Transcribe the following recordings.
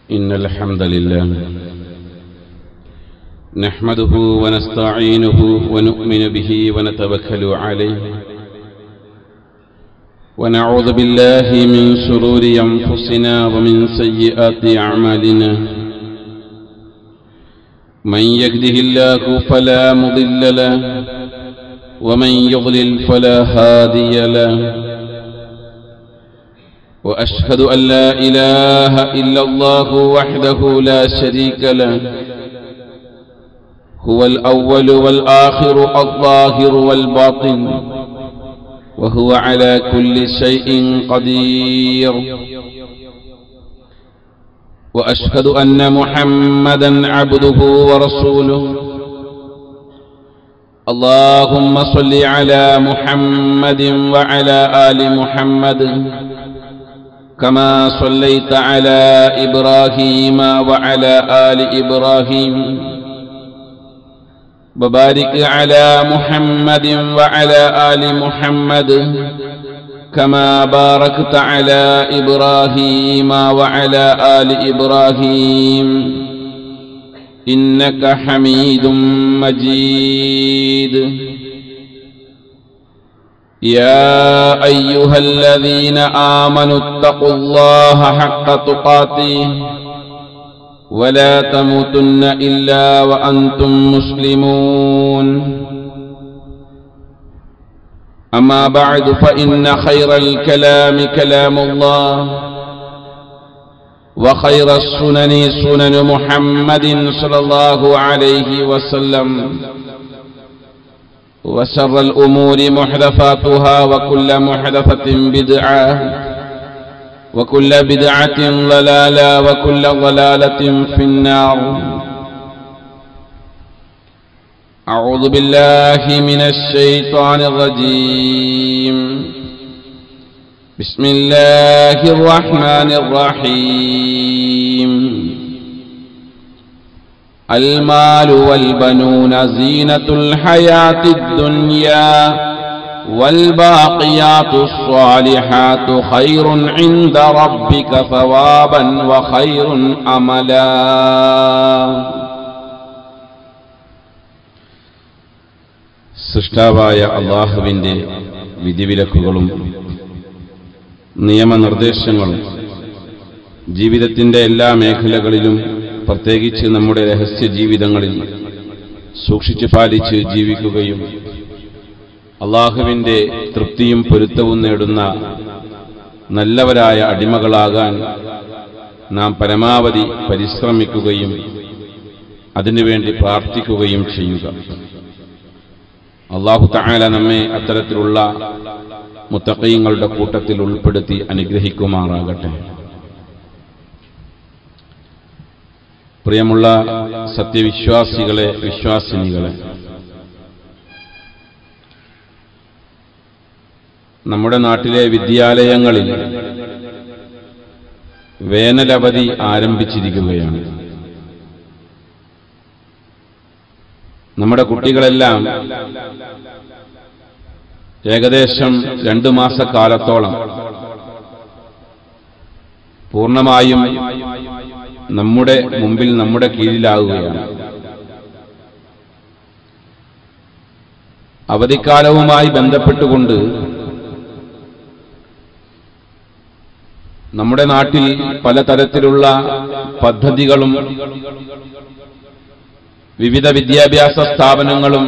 إن الحمد لله نحمده ونستعينه ونؤمن به ونتوكل عليه ونعوذ بالله من شرور أنفسنا ومن سيئات أعمالنا من يهده الله فلا مضل له ومن يضلل فلا هادي له وأشهد أن لا إله إلا الله وحده لا شريك له هو الأول والآخر الظاهر والباطن وهو على كل شيء قدير وأشهد أن محمدا عبده ورسوله اللهم صل على محمد وعلى آل محمد كما صليت على إبراهيم وعلى آل إبراهيم وبارك على محمد وعلى آل محمد كما باركت على إبراهيم وعلى آل إبراهيم إنك حميد مجيد يا أيها الذين آمنوا اتقوا الله حق تقاته ولا تموتن إلا وأنتم مسلمون أما بعد فإن خير الكلام كلام الله وخير السنن سنن محمد صلى الله عليه وسلم وشر الأمور محدثاتها وكل محدثة بدعة وكل بدعة ضلالة وكل ضلالة في النار أعوذ بالله من الشيطان الرجيم بسم الله الرحمن الرحيم المال والبنون زينة الحياة الدنيا والباقيات الصالحات خير عند ربك ثوابا وخير أملا സൃഷ്ടാവായ അള്ളാഹുവിൻ്റെ വിധിവിലക്കുകളും നിയമനിർദ്ദേശങ്ങളും ജീവിതത്തിൻ്റെ എല്ലാ മേഖലകളിലും പ്രത്യേകിച്ച് നമ്മുടെ രഹസ്യ ജീവിതങ്ങളിൽ സൂക്ഷിച്ചു പാലിച്ച് ജീവിക്കുകയും അള്ളാഹുവിൻ്റെ തൃപ്തിയും പൊരുത്തവും നേടുന്ന നല്ലവരായ അടിമകളാകാൻ നാം പരമാവധി പരിശ്രമിക്കുകയും അതിനുവേണ്ടി പ്രാർത്ഥിക്കുകയും ചെയ്യുക അള്ളാഹു താല നമ്മെ അത്തരത്തിലുള്ള മുത്തക്കയങ്ങളുടെ കൂട്ടത്തിൽ ഉൾപ്പെടുത്തി അനുഗ്രഹിക്കുമാറാകട്ടെ പ്രിയമുള്ള സത്യവിശ്വാസികളെ വിശ്വാസിനികളെ നമ്മുടെ നാട്ടിലെ വിദ്യാലയങ്ങളിൽ വേനലവധി ആരംഭിച്ചിരിക്കുകയാണ് നമ്മുടെ കുട്ടികളെല്ലാം ഏകദേശം രണ്ടു മാസക്കാലത്തോളം പൂർണ്ണമായും നമ്മുടെ മുമ്പിൽ നമ്മുടെ കീഴിലാവുകയാണ് അവധിക്കാലവുമായി ബന്ധപ്പെട്ടുകൊണ്ട് നമ്മുടെ നാട്ടിൽ പലതരത്തിലുള്ള പദ്ധതികളും വിവിധ വിദ്യാഭ്യാസ സ്ഥാപനങ്ങളും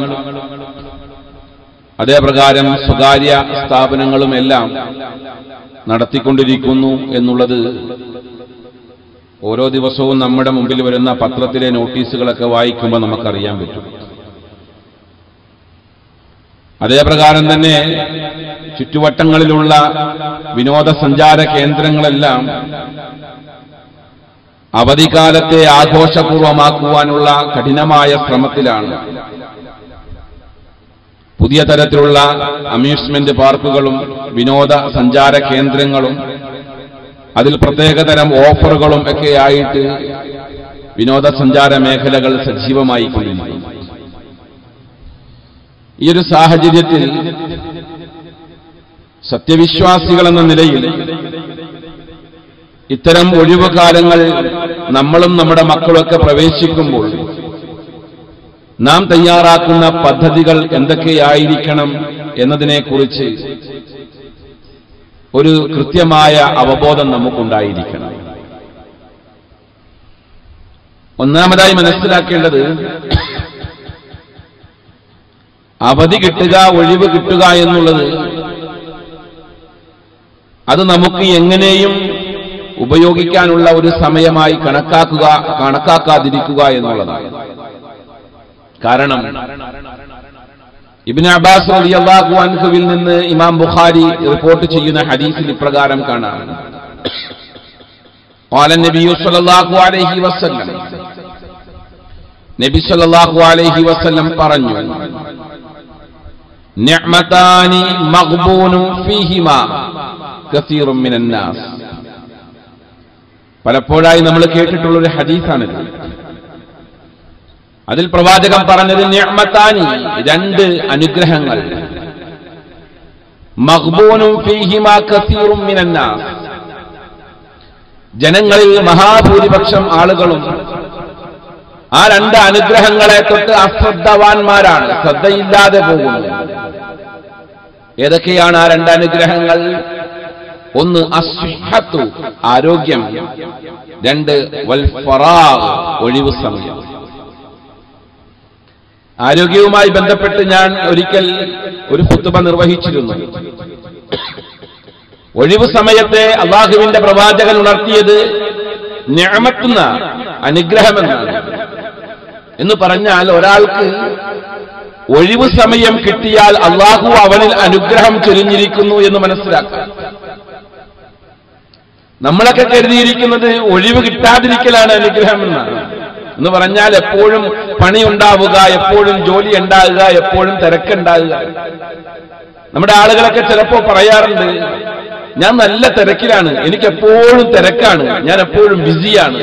അതേപ്രകാരം സ്വകാര്യ സ്ഥാപനങ്ങളുമെല്ലാം നടത്തിക്കൊണ്ടിരിക്കുന്നു എന്നുള്ളത് ഓരോ ദിവസവും നമ്മുടെ മുമ്പിൽ വരുന്ന പത്രത്തിലെ നോട്ടീസുകളൊക്കെ വായിക്കുമ്പോൾ നമുക്കറിയാൻ പറ്റും അതേപ്രകാരം തന്നെ ചുറ്റുവട്ടങ്ങളിലുള്ള വിനോദസഞ്ചാര കേന്ദ്രങ്ങളെല്ലാം അവധിക്കാലത്തെ ആഘോഷപൂർവമാക്കുവാനുള്ള കഠിനമായ ശ്രമത്തിലാണ് പുതിയ തരത്തിലുള്ള അമ്യൂസ്മെന്റ് പാർക്കുകളും വിനോദ സഞ്ചാര കേന്ദ്രങ്ങളും അതിൽ പ്രത്യേകതരം ഓഫറുകളും ഒക്കെ ആയിട്ട് വിനോദസഞ്ചാര മേഖലകൾ സജീവമായി കൊണ്ടിരിക്കുന്നു ഈ ഒരു സാഹചര്യത്തിൽ സത്യവിശ്വാസികൾ എന്ന നിലയിൽ ഇത്തരം ഒഴിവ് കാലങ്ങൾ നമ്മളും നമ്മുടെ മക്കളൊക്കെ പ്രവേശിക്കുമ്പോൾ നാം തയ്യാറാക്കുന്ന പദ്ധതികൾ എന്തൊക്കെയായിരിക്കണം എന്നതിനെക്കുറിച്ച് ഒരു കൃത്യമായ അവബോധം നമുക്കുണ്ടായിരിക്കണം ഒന്നാമതായി മനസ്സിലാക്കേണ്ടത് അവധി കിട്ടുക ഒഴിവ് കിട്ടുക എന്നുള്ളത് അത് നമുക്ക് എങ്ങനെയും ഉപയോഗിക്കാനുള്ള ഒരു സമയമായി കണക്കാക്കുക കണക്കാക്കാതിരിക്കുക എന്നുള്ളതാണ് കാരണം ഇബിന് അബ്ബാസ് റളിയല്ലാഹു അൻഹുവിൽ നിന്ന് ഇമാം ബുഖാരി റിപ്പോർട്ട് ചെയ്യുന്ന ഹദീസിൽ ഇപ്രകാരം കാണാം قال النبي صلى الله عليه وسلم നബി സല്ലല്ലാഹു അലൈഹി വസല്ലം പറഞ്ഞു നിഅമതാനി മഗ്ബൂനു ഫീഹിമാ കസീറും മിനൻ നാസ് പലപ്പോഴായി നമ്മൾ കേട്ടിട്ടുള്ള ഒരു ഹദീസാണിത് അതിൽ പ്രവാചകൻ പറഞ്ഞത് നിഅമതാനി രണ്ട് അനുഗ്രഹങ്ങൾ മഗ്ബൂനും ഫീഹിമാ കസീറും മിനൻ നാസ് ജനങ്ങളിൽ മഹാഭൂരിപക്ഷം ആളുകളും ആ രണ്ട് അനുഗ്രഹങ്ങളെ തൊട്ട് അശ്രദ്ധവാന്മാരാണ് ശ്രദ്ധയില്ലാതെ പോകുന്നു ഏതൊക്കെയാണ് ആ രണ്ട് അനുഗ്രഹങ്ങൾ ഒന്ന് അസ്ഹത്തു ആരോഗ്യം രണ്ട് വൽ ഫറാഗ് ഒഴിവു സമയം ആരോഗ്യവുമായി ബന്ധപ്പെട്ട് ഞാൻ ഒരിക്കൽ ഒരു പുത്തുബ നിർവഹിച്ചിരുന്നു ഒഴിവു സമയത്തെ അള്ളാഹുവിന്റെ പ്രവാചകൻ ഉണർത്തിയത് ഞാമത്തുന്ന അനുഗ്രഹമെന്നാണ് എന്ന് പറഞ്ഞാൽ ഒരാൾക്ക് ഒഴിവു സമയം കിട്ടിയാൽ അള്ളാഹു അവനിൽ അനുഗ്രഹം ചൊരിഞ്ഞിരിക്കുന്നു എന്ന് മനസ്സിലാക്കാം നമ്മളൊക്കെ കരുതിയിരിക്കുന്നത് ഒഴിവ് കിട്ടാതിരിക്കലാണ് അനുഗ്രഹം എന്നാണ് എന്ന് പറഞ്ഞാൽ എപ്പോഴും പണി ഉണ്ടാവുക എപ്പോഴും ജോലി ഉണ്ടാകുക എപ്പോഴും തിരക്കുണ്ടാകുക നമ്മുടെ ആളുകളൊക്കെ ചിലപ്പോ പറയാറുണ്ട് ഞാൻ നല്ല തിരക്കിലാണ് എനിക്ക് എപ്പോഴും തിരക്കാണ് ഞാൻ എപ്പോഴും ബിസിയാണ്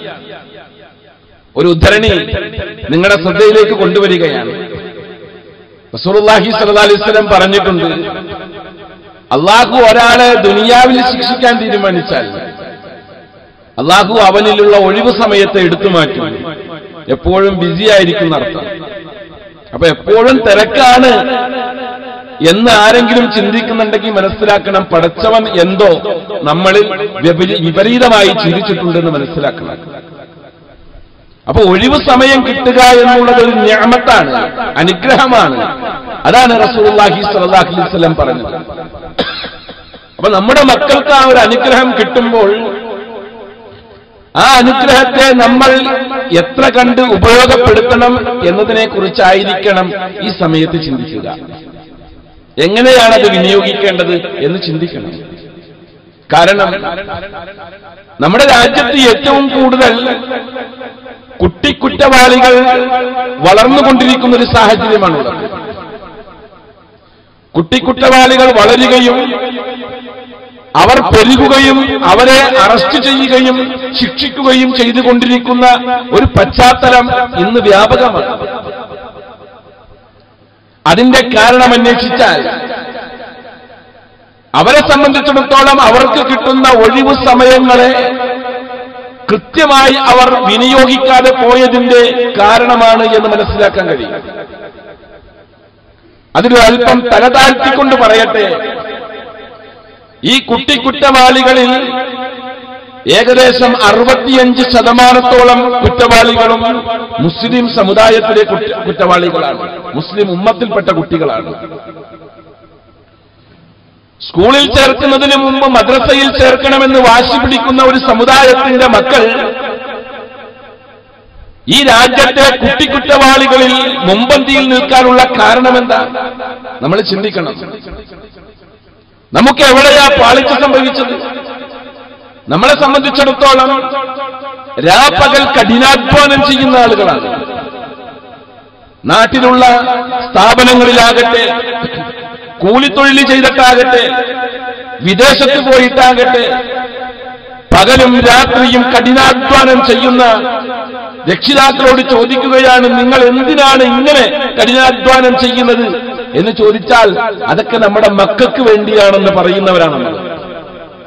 ഒരു ഉദ്ധരണി നിങ്ങളുടെ ശ്രദ്ധയിലേക്ക് കൊണ്ടുവരികയാണ് റസൂലുള്ളാഹി സ്വല്ലല്ലാഹി അലൈഹി വസല്ലം പറഞ്ഞിട്ടുണ്ട് അള്ളാഹു ഒരാളെ ദുനിയാവിൽ ശിക്ഷിക്കാൻ തീരുമാനിച്ചാൽ അള്ളാഹു അവനിലുള്ള ഒഴിവ് സമയത്തെ എടുത്തു മാറ്റും എപ്പോഴും ബിസി ആയിരിക്കും അർത്ഥം അപ്പൊ എപ്പോഴും തിരക്കാണ് എന്ന് ആരെങ്കിലും ചിന്തിക്കുന്നുണ്ടെങ്കിൽ മനസ്സിലാക്കണം പടച്ചവൻ എന്തോ നമ്മളിൽ വിപരീ- വിപരീതമായി ചിരിച്ചിട്ടുണ്ടെന്ന് മനസ്സിലാക്കണം അപ്പൊ ഒഴിവ് സമയം കിട്ടുക എന്നുള്ളത് ഒരു ഞാമത്താണ് അനുഗ്രഹമാണ് അതാണ് റസൂലുള്ളാഹി സ്വല്ലല്ലാഹി അലൈഹി വസല്ലം പറഞ്ഞത് അപ്പൊ നമ്മുടെ മക്കൾക്ക് ആ ഒരു അനുഗ്രഹം കിട്ടുമ്പോൾ ആ അനുഗ്രഹത്തെ നമ്മൾ എത്ര കണ്ട് ഉപയോഗപ്പെടുത്തണം എന്നതിനെ കുറിച്ചായിരിക്കണം ഈ സമയത്ത് ചിന്തിക്കുക എങ്ങനെയാണ് അത് വിനിയോഗിക്കേണ്ടത് എന്ന് ചിന്തിക്കണം കാരണം നമ്മുടെ രാജ്യത്ത് ഏറ്റവും കൂടുതൽ കുട്ടിക്കുറ്റവാളികൾ വളർന്നുകൊണ്ടിരിക്കുന്ന ഒരു സാഹചര്യമാണുള്ളത് കുട്ടിക്കുറ്റവാളികൾ വളരുകയും അവർ പെരുകുകയും അവരെ അറസ്റ്റ് ചെയ്യുകയും ശിക്ഷിക്കുകയും ചെയ്തുകൊണ്ടിരിക്കുന്ന ഒരു പശ്ചാത്തലം ഇന്ന് വ്യാപകമാണ് അതിന്റെ കാരണം അന്വേഷിച്ചാൽ അവരെ സംബന്ധിച്ചിടത്തോളം അവർക്ക് കിട്ടുന്ന ഒഴിവു സമയങ്ങളെ കൃത്യമായി അവർ വിനിയോഗിക്കാതെ പോയതിന്റെ കാരണമാണ് എന്ന് മനസ്സിലാക്കാൻ കഴിയും അതിൽ അല്പം തലതാഴ്ത്തിക്കൊണ്ട് പറയട്ടെ ഈ കുട്ടിക്കുറ്റവാളികളിൽ ഏകദേശം അറുപത്തിയഞ്ച് ശതമാനത്തോളം കുറ്റവാളികളും മുസ്ലിം സമുദായത്തിലെ കുറ്റ- കുറ്റവാളികളാണ് മുസ്ലിം ഉമ്മത്തിൽപ്പെട്ട കുട്ടികളാണ് സ്കൂളിൽ ചേർക്കുന്നതിന് മുമ്പ് മദ്രസയിൽ ചേർക്കണമെന്ന് വാശി പിടിക്കുന്ന ഒരു സമുദായത്തിന്റെ മക്കൾ ഈ രാജ്യത്തെ കുട്ടിക്കുറ്റവാളികളിൽ മുമ്പന്തിയിൽ നിൽക്കാനുള്ള കാരണമെന്താ നമ്മൾ ചിന്തിക്കണം നമുക്ക് എവിടെയാ പാളിച്ച സംഭവിച്ചത് നമ്മളെ സംബന്ധിച്ചിടത്തോളം രാപ്പകൽ കഠിനാധ്വാനം ചെയ്യുന്ന ആളുകളാണ് നാട്ടിലുള്ള സ്ഥാപനങ്ങളിലാകട്ടെ കൂലിത്തൊഴിൽ ചെയ്തിട്ടാകട്ടെ വിദേശത്ത് പോയിട്ടാകട്ടെ പകലും രാത്രിയും കഠിനാധ്വാനം ചെയ്യുന്ന രക്ഷിതാക്കളോട് ചോദിക്കുകയാണ് നിങ്ങൾ എന്തിനാണ് ഇങ്ങനെ കഠിനാധ്വാനം ചെയ്യുന്നത് എന്ന് ചോദിച്ചാൽ അതൊക്കെ നമ്മുടെ മക്കൾക്ക് വേണ്ടിയാണെന്ന് പറയുന്നവരാണ് നമ്മൾ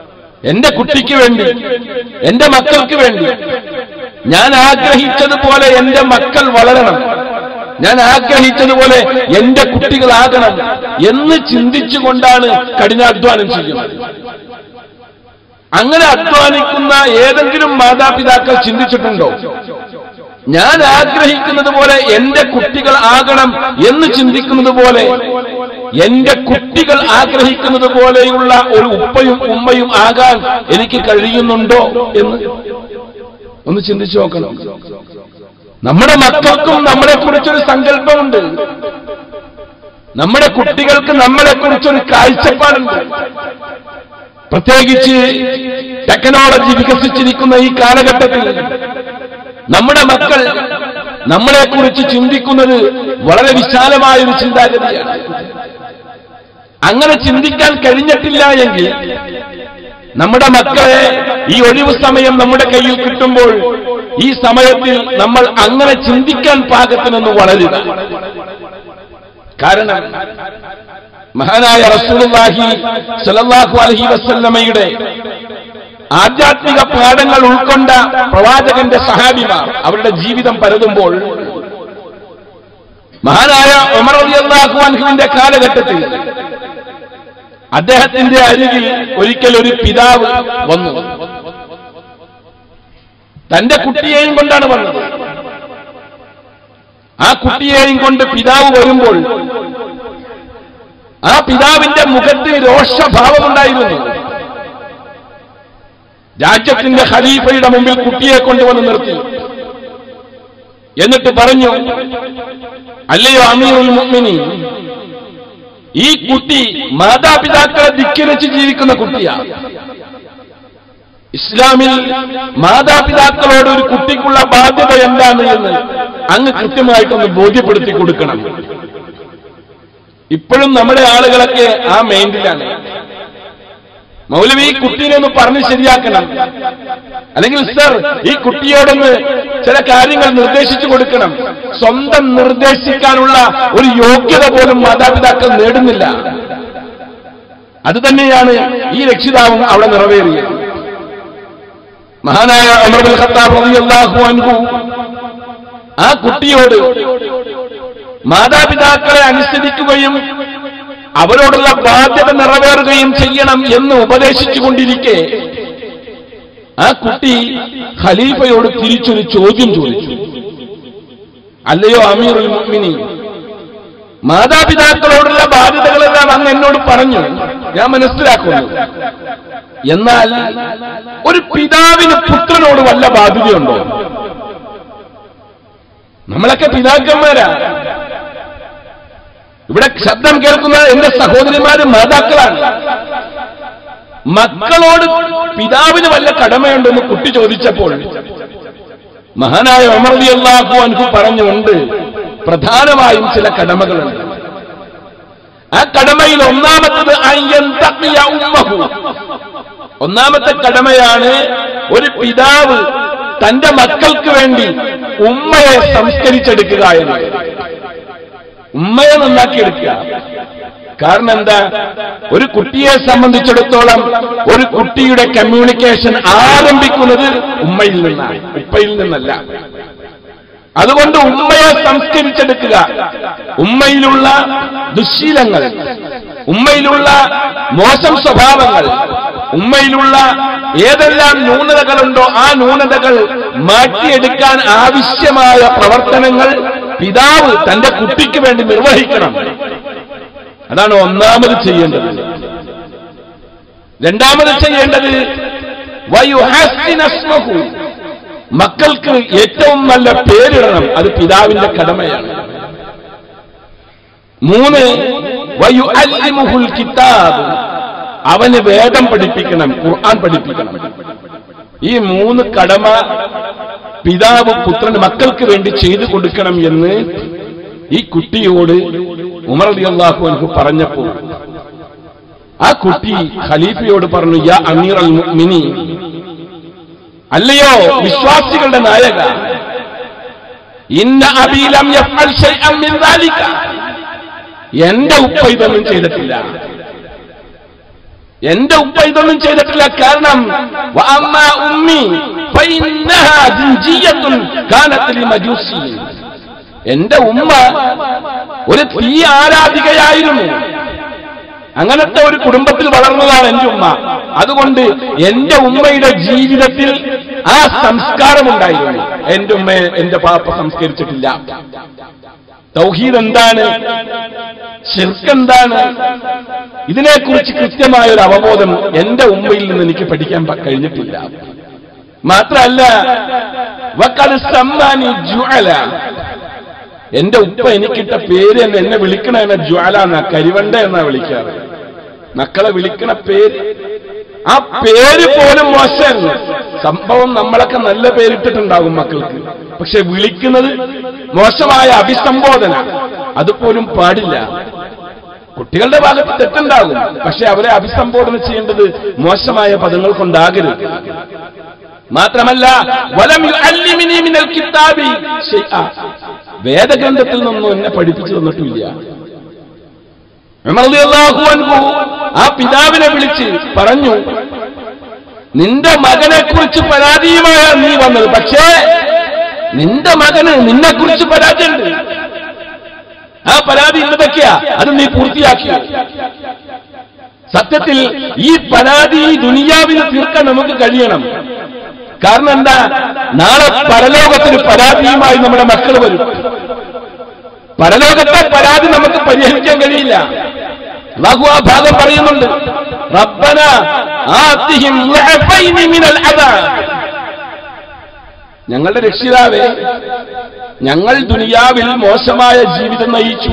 എന്റെ കുട്ടിക്ക് വേണ്ടി എന്റെ മക്കൾക്ക് വേണ്ടി ഞാൻ ആഗ്രഹിച്ചതുപോലെ എന്റെ മക്കൾ വളരണം ഞാൻ ആഗ്രഹിച്ചതുപോലെ എന്റെ കുട്ടികളാകണം എന്ന് ചിന്തിച്ചുകൊണ്ടാണ് കഠിനാധ്വാനം ചെയ്യുന്നത് അങ്ങനെ അധ്വാനിക്കുന്ന ഏതെങ്കിലും മാതാപിതാക്കൾ ചിന്തിച്ചിട്ടുണ്ടോ ഞാൻ ആഗ്രഹിക്കുന്നത് പോലെ എന്റെ കുട്ടികൾ ആകണം എന്ന് ചിന്തിക്കുന്നത് പോലെ എന്റെ കുട്ടികൾ ആഗ്രഹിക്കുന്നത് പോലെയുള്ള ഒരു ഉപ്പയും ഉമ്മയും ആകാൻ എനിക്ക് കഴിയുന്നുണ്ടോ എന്ന് ഒന്ന് ചിന്തിച്ചു നോക്കണം നമ്മുടെ മക്കൾക്കും നമ്മളെ കുറിച്ചൊരു സങ്കല്പമുണ്ട് നമ്മുടെ കുട്ടികൾക്ക് നമ്മളെ കുറിച്ചൊരു കാഴ്ചപ്പാടുണ്ട് പ്രത്യേകിച്ച് ടെക്നോളജി വികസിച്ചിരിക്കുന്ന ഈ കാലഘട്ടത്തിൽ നമ്മുടെ മക്കൾ നമ്മളെക്കുറിച്ച് ചിന്തിക്കുന്നത് വളരെ വിശാലമായ ഒരു ചിന്താഗതിയാണ് അങ്ങനെ ചിന്തിക്കാൻ കഴിഞ്ഞിട്ടില്ല എങ്കിൽ നമ്മുടെ മക്കളെ ഈ ഒഴിവു സമയം നമ്മുടെ കയ്യിൽ കിട്ടുമ്പോൾ ഈ സമയത്തിൽ നമ്മൾ അങ്ങനെ ചിന്തിക്കാൻ പാകത്തിനൊന്ന് വളരുക കാരണം മഹാനായ റസൂലുള്ളാഹി സ്വല്ലല്ലാഹു അലൈഹി വസല്ലമയുടെ ആധ്യാത്മിക പാഠങ്ങൾ ഉൾക്കൊണ്ട പ്രവാചകന്റെ സഹാബിമാർ അവരുടെ ജീവിതം പരതുമ്പോൾ മഹാനായ ഉമർ റളിയല്ലാഹു അൻഹുവിന്റെ കാലഘട്ടത്തിൽ അദ്ദേഹത്തിന്റെ അരികിൽ ഒരിക്കൽ ഒരു പിതാവ് വന്നു തന്റെ കുട്ടിയെയും കൊണ്ടാണ് വന്നത് ആ കുട്ടിയെയും കൊണ്ട് പിതാവ് വരുമ്പോൾ ആ പിതാവിന്റെ മുഖത്ത് രോഷഭാവമുണ്ടായിരുന്നു രാജ്യത്തിന്റെ ഖലീഫയുടെ മുമ്പിൽ കുട്ടിയെ കൊണ്ടുവന്ന് നിർത്തി എന്നിട്ട് പറഞ്ഞു അല്ലയോ അമീറുൽ മുഅ്മിനീൻ ഈ കുട്ടി മാതാപിതാക്കളെ ധിക്കരിച്ച് ജീവിക്കുന്ന കുട്ടിയാണ് ഇസ്ലാമിൽ മാതാപിതാക്കളോട് ഒരു കുട്ടിക്കുള്ള ബാധ്യത എന്താണ് എന്ന് അങ്ങ് കൃത്യമായിട്ടൊന്ന് ബോധ്യപ്പെടുത്തി കൊടുക്കണം ഇപ്പോഴും നമ്മുടെ ആളുകളൊക്കെ ആ മൈൻഡിലാണ് മൗലവി ഈ കുട്ടീനെ ഒന്ന് പറഞ്ഞ് ശരിയാക്കണം അല്ലെങ്കിൽ സർ ഈ കുട്ടിയോടൊന്ന് ചില കാര്യങ്ങൾ നിർദ്ദേശിച്ചു കൊടുക്കണം സ്വന്തം നിർദ്ദേശിക്കാനുള്ള ഒരു യോഗ്യത പോലും മാതാപിതാക്കൾ നേടുന്നില്ല അത് തന്നെയാണ് ഈ രക്ഷിതാവും അവിടെ നിറവേറിയത് മഹാനായ അമർബുൽ ഖത്താബ് റളിയല്ലാഹു അൻഹു ആ കുട്ടിയോട് മാതാപിതാക്കളെ അനുസരിക്കുകയും അവരോടുള്ള ബാധ്യത നിറവേറുകയും ചെയ്യണം എന്ന് ഉപദേശിച്ചുകൊണ്ടിരിക്കെ ആ കുട്ടി ഖലീഫയോട് തിരിച്ചൊരു ചോദ്യം ചോദിച്ചു അല്ലയോ അമീറുൽ മുഅ്മിനി മാതാപിതാക്കളോടുള്ള ബാധ്യതകളെല്ലാം അങ്ങ് എന്നോട് പറഞ്ഞു ഞാൻ മനസ്സിലാക്കുന്നു എന്നാൽ ഒരു പിതാവിന് പുത്രനോട് വല്ല ബാധ്യതയുണ്ടോ നമ്മളൊക്കെ പിതാക്കന്മാരാ ഇവിടെ ശബ്ദം കേൾക്കുന്ന എന്റെ സഹോദരിമാര് മാതാക്കളാണ് മക്കളോട് പിതാവിന് വല്ല കടമയുണ്ടെന്ന് കുട്ടി ചോദിച്ചപ്പോൾ മഹാനായ അമർലി അള്ളാഹു അൻഹു പറഞ്ഞുണ്ട് പ്രധാനമായും ചില കടമകളുണ്ട് ആ കടമയിൽ ഒന്നാമത്തത് അയ്യൻ തഖിയ ഉമ്മഹു ഒന്നാമത്തെ കടമയാണ് ഒരു പിതാവ് തന്റെ മക്കൾക്ക് വേണ്ടി ഉമ്മയെ സംസ്കരിച്ചെടുക്കുക എന്നത് ഉമ്മയെ നന്നാക്കിയെടുക്കുക കാരണം എന്താ ഒരു കുട്ടിയെ സംബന്ധിച്ചിടത്തോളം ഒരു കുട്ടിയുടെ കമ്മ്യൂണിക്കേഷൻ ആരംഭിക്കുന്നത് ഉമ്മയിൽ നിന്നാണ് ഉപ്പയിൽ നിന്നല്ല അതുകൊണ്ട് ഉമ്മയെ സംസ്കരിച്ചെടുക്കുക ഉമ്മയിലുള്ള ദുശീലങ്ങൾ ഉമ്മയിലുള്ള മോശം സ്വഭാവങ്ങൾ ഉമ്മയിലുള്ള ഏതെല്ലാം ന്യൂനതകളുണ്ടോ ആ ന്യൂനതകൾ മാറ്റിയെടുക്കാൻ ആവശ്യമായ പ്രവർത്തനങ്ങൾ പിതാവ് തന്റെ കുട്ടിക്ക് വേണ്ടി നിർവഹിക്കണം അതാണ് ഒന്നാമത് ചെയ്യേണ്ടത് രണ്ടാമത് ചെയ്യേണ്ടത് വയുഹാസ്തിനസ്മഹു മക്കൾക്ക് ഏറ്റവും നല്ല പേരിടണം അത് പിതാവിന്റെ കടമയാണ് മൂന്ന് വയു അല്ലിമുഹുൽ കിതാബ് അവന് വേദം പഠിപ്പിക്കണം ഖുർആൻ പഠിപ്പിക്കണം ഈ മൂന്ന് കടമ പിതാവ് പുത്രന് മക്കൾക്ക് വേണ്ടി ചെയ്തു കൊടുക്കണം എന്ന് ഈ കുട്ടിയോട് ഉമർ അലി അള്ളാഹു എനിക്ക് പറഞ്ഞപ്പോൾ ആ കുട്ടി ഖലീഫയോട് പറഞ്ഞു യാ അമീർ അൽ മുഅ്മിനി അല്ലയോ വിശ്വാസികളുടെ നായക ഇന്ന അബീലം യഫ്അൽ ശൈഅൻ മിൻ ദാലിക എന്റെ ഉപ്പ ഇതൊന്നും ചെയ്തിട്ടില്ല എന്റെ ഉപ്പ ഇതൊന്നും ചെയ്തിട്ടില്ല കാരണം വഅമ്മ ഉമ്മി ഫഇന്നഹാ ജിൻജിയത്തുൻ കാനത്ത് ലിമജൂസി എന്റെ ഉമ്മ ഒരു തീ ആരാധികയായിരുന്നു അങ്ങനത്തെ ഒരു കുടുംബത്തിൽ വളർന്നതാണ് എന്റെ ഉമ്മ അതുകൊണ്ട് എന്റെ ഉമ്മയുടെ ജീവിതത്തിൽ ആ സംസ്കാരമുണ്ടായിരുന്നു എന്റെ ഉമ്മയെ എന്റെ പാപ്പ സംസ്കരിച്ചിട്ടില്ല തൗഹീദ് എന്താണ് ഷിർക്ക് എന്താണ് ഇതിനെക്കുറിച്ച് കൃത്യമായ ഒരു അവബോധം എന്റെ ഉമ്മയിൽ നിന്ന് എനിക്ക് പഠിക്കാൻ പ- കഴിഞ്ഞിട്ടില്ല മാത്രമല്ല വക്കത് സമ്മാനി ജ്വാല എന്റെ ഉപ്പ എനിക്കിട്ട പേര് എന്ന് എന്നെ വിളിക്കണ എന്നെ ജ്വാല എന്നാ കരിവണ്ട എന്നാ വിളിക്കാറ് മക്കളെ വിളിക്കണ പേര് ആ പേര് പോലും മോശമായിരുന്നു സംഭവം നമ്മളൊക്കെ നല്ല പേരിട്ടിട്ടുണ്ടാകും മക്കൾക്ക് പക്ഷെ വിളിക്കുന്നത് മോശമായ അഭിസംബോധന അതുപോലും പാടില്ല കുട്ടികളുടെ ഭാഗത്ത് തെറ്റുണ്ടാകും പക്ഷെ അവരെ അഭിസംബോധന ചെയ്യേണ്ടത് മോശമായ പദങ്ങൾ കൊണ്ടാകരുത് മാത്രമല്ല വലം യുഅല്ലിമിനി മിനൽ കിതാബി ശൈഅ. വേദഗ്രന്ഥത്തിൽ നിന്നും എന്നെ പഠിപ്പിച്ചു തന്നിട്ടില്ല ഉമർ റളിയല്ലാഹു അൻഹു ആ പിതാവിനെ വിളിച്ച് പറഞ്ഞു നിന്റെ മകനെ കുറിച്ച് പരാതിയുമായാണ് നീ വന്നത് പക്ഷേ നിന്റെ മകന് നിന്നെ കുറിച്ച് പരാതിയുണ്ട് ആ പരാതി എന്തൊക്കെയാ അത് നീ പൂർത്തിയാക്കി സത്യത്തിൽ ഈ പരാതി ഈ ദുനിയാവിന് തീർക്കാൻ നമുക്ക് കഴിയണം കാരണം എന്താ നാളെ പരലോകത്തിന് പരാതിയുമായി നമ്മുടെ മക്കൾ വരും പരലോകത്തെ പരാതി നമുക്ക് പരിഹരിക്കാൻ കഴിയില്ല അല്ലാഹു ആ ഭാഗം പറയുന്നുണ്ട് റബ്ബന ആതിഹിം ലഅഫൈനി മിനൽ അദാബ് ഞങ്ങളുടെ രക്ഷിതാവേ ഞങ്ങൾ ദുനിയാവിൽ മോശമായ ജീവിതം നയിച്ചു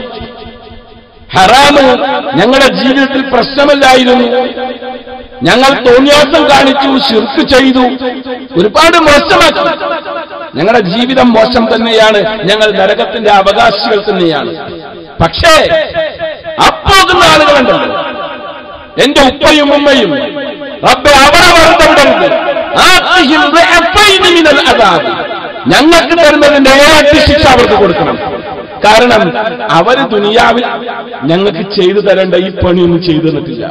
ഹറാമ് ഞങ്ങളുടെ ജീവിതത്തിൽ പ്രശ്നമല്ലായിരുന്നു ഞങ്ങൾ തോന്നിയാസം കാണിച്ചു ശിർക്ക് ചെയ്തു ഒരുപാട് മോശമാക്കി ഞങ്ങളുടെ ജീവിതം മോശം തന്നെയാണ് ഞങ്ങൾ നരകത്തിന്റെ അവകാശികൾ തന്നെയാണ് പക്ഷേ അപ്പോകുന്ന ആളുകളുണ്ടല്ലോ എന്റെ ഉപ്പയും ഉമ്മയും റബ്ബെ അവരെ വളർത്തവിടരുത് ആത്തിഹിം റഅഫൈനി മിനൽ അദാബ്. ഞങ്ങൾക്ക് തരുന്നതിന്റെ ഇരട്ടി ശിക്ഷ അവർക്ക് കൊടുക്കണം കാരണം അവര് ദുനിയാവിൽ ഞങ്ങൾക്ക് ചെയ്തു തരേണ്ട ഈ പണിയൊന്നും ചെയ്തു തന്നിട്ടില്ല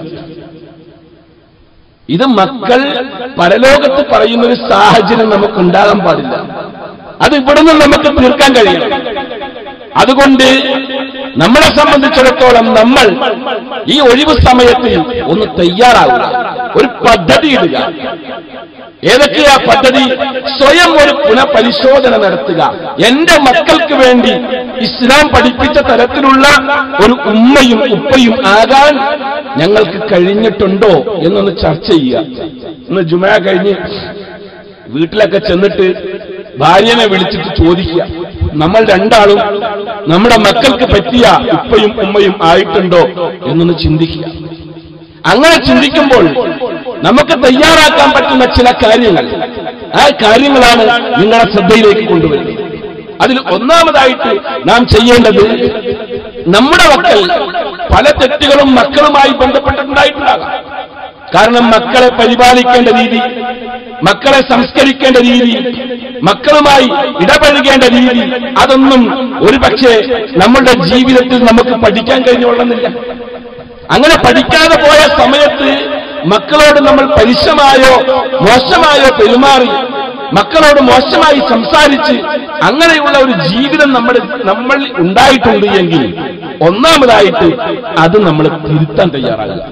ഇത് മക്കൾ പരലോകത്ത് പറയുന്ന ഒരു സാഹചര്യം നമുക്ക് ഉണ്ടാകാൻ പാടില്ല അത് ഇവിടുന്ന് നമുക്ക് തീർക്കാൻ കഴിയണം അതുകൊണ്ട് നമ്മളെ സംബന്ധിച്ചിടത്തോളം നമ്മൾ ഈ ഒഴിവ് സമയത്ത് ഒന്ന് തയ്യാറാവുക ഒരു പദ്ധതി ഇടുക ഏതൊക്കെയാ പദ്ധതി സ്വയം ഒരു പുനഃപരിശോധന നടത്തുക എന്റെ മക്കൾക്ക് വേണ്ടി ഇസ്ലാം പഠിപ്പിച്ച തരത്തിലുള്ള ഒരു ഉമ്മയും ഉപ്പയും ആകാൻ ഞങ്ങൾക്ക് കഴിഞ്ഞിട്ടുണ്ടോ എന്നൊന്ന് ചർച്ച ചെയ്യുക ഇന്ന് ജുമ കഴിഞ്ഞ് വീട്ടിലൊക്കെ ചെന്നിട്ട് ഭാര്യനെ വിളിച്ചിട്ട് ചോദിക്കുക നമ്മൾ രണ്ടാളും നമ്മുടെ മക്കൾക്ക് പറ്റിയ ഉപ്പയും ഉമ്മയും ആയിട്ടുണ്ടോ എന്നൊന്ന് ചിന്തിക്കുക അങ്ങനെ ചിന്തിക്കുമ്പോൾ നമുക്ക് തയ്യാറാക്കാൻ പറ്റുന്ന ചില കാര്യങ്ങൾ ആ കാര്യങ്ങളാണ് നിങ്ങളുടെ ശ്രദ്ധയിലേക്ക് കൊണ്ടുവരുന്നത് അതിൽ ഒന്നാമതായിട്ട് നാം ചെയ്യേണ്ടത് നമ്മുടെ മക്കൾ പല തെറ്റുകളും മക്കളുമായി ബന്ധപ്പെട്ടിട്ടുണ്ടായിട്ടുണ്ടാകാം കാരണം മക്കളെ പരിപാലിക്കേണ്ട രീതി മക്കളെ സംസ്കരിക്കേണ്ട രീതി മക്കളുമായി ഇടപഴകേണ്ട രീതി അതൊന്നും ഒരുപക്ഷെ നമ്മളുടെ ജീവിതത്തിൽ നമുക്ക് പഠിക്കാൻ കഴിഞ്ഞുകൊള്ളുന്നില്ല അങ്ങനെ പഠിക്കാതെ പോയ സമയത്ത് മക്കളോട് നമ്മൾ പരുഷമായോ മോശമായോ പെരുമാറി മക്കളോട് മോശമായി സംസാരിച്ച് അങ്ങനെയുള്ള ഒരു ജീവിതം നമ്മുടെ നമ്മൾ ഉണ്ടായിട്ടുണ്ട് എങ്കിൽ ഒന്നാമതായിട്ട് അത് നമ്മൾ തിരുത്താൻ തയ്യാറാകുക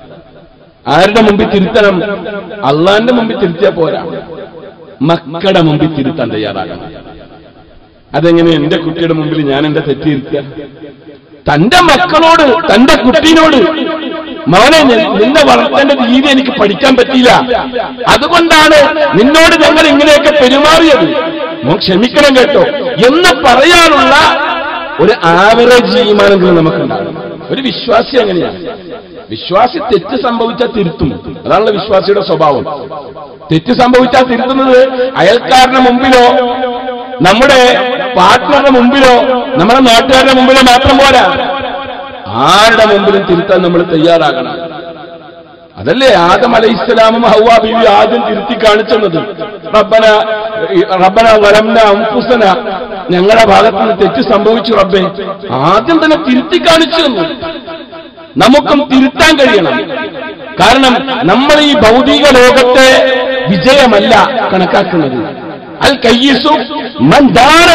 ആരുടെ മുമ്പിൽ തിരുത്തണം അള്ളാന്റെ മുമ്പിൽ തിരുത്തിയാ പോരാ മക്കളുടെ മുമ്പിൽ തിരുത്താൻ തയ്യാറാകണം അതെങ്ങനെ എന്റെ കുട്ടിയുടെ മുമ്പിൽ ഞാൻ എന്റെ തെറ്റ് തിരുത്തുക തന്റെ മക്കളോട് തന്റെ കുട്ടീനോട് മകനെ നി- നിന്നെ വളർത്തേണ്ട രീതി എനിക്ക് പഠിക്കാൻ പറ്റിയില്ല അതുകൊണ്ടാണ് നിന്നോട് ഞങ്ങൾ ഇങ്ങനെയൊക്കെ പെരുമാറിയത് മോൻ ക്ഷമിക്കണം കേട്ടോ എന്ന് പറയാനുള്ള ഒരു ആവറേജ് ഈമാനെങ്കിലും നമുക്കുണ്ടാകും ഒരു വിശ്വാസി അങ്ങനെയാണ് വിശ്വാസി തെറ്റ് സംഭവിച്ചാൽ തിരുത്തും അതാണല്ലോ വിശ്വാസിയുടെ സ്വഭാവം തെറ്റ് സംഭവിച്ചാൽ തിരുത്തുന്നത് അയൽക്കാരന്റെ മുമ്പിലോ നമ്മുടെ പാർട്ട്ണറുടെ മുമ്പിലോ നമ്മുടെ നാട്ടുകാരുടെ മുമ്പിലോ മാത്രം പോരാ ആരുടെ മുമ്പിലും തിരുത്താൻ നമ്മൾ തയ്യാറാകണം അതല്ലേ ആദം അലൈഹിസ്സലാമും ഹൗവ ബീവി ആദ്യം തിരുത്തി കാണിച്ചത് റബ്ബന റബ്ബന വലംന അംഫുസന ഞങ്ങളുടെ ഭാഗത്ത് നിന്ന് തെറ്റ് സംഭവിച്ചു റബ്ബെ ആദ്യം തന്നെ തിരുത്തി കാണിച്ചു തന്നു നമുക്കും തിരുത്താൻ കഴിയണം കാരണം നമ്മൾ ഈ ഭൗതിക ലോകത്തെ വിജയമല്ല കണക്കാക്കുന്നത് അൽ കയ്യസു മന്ദാര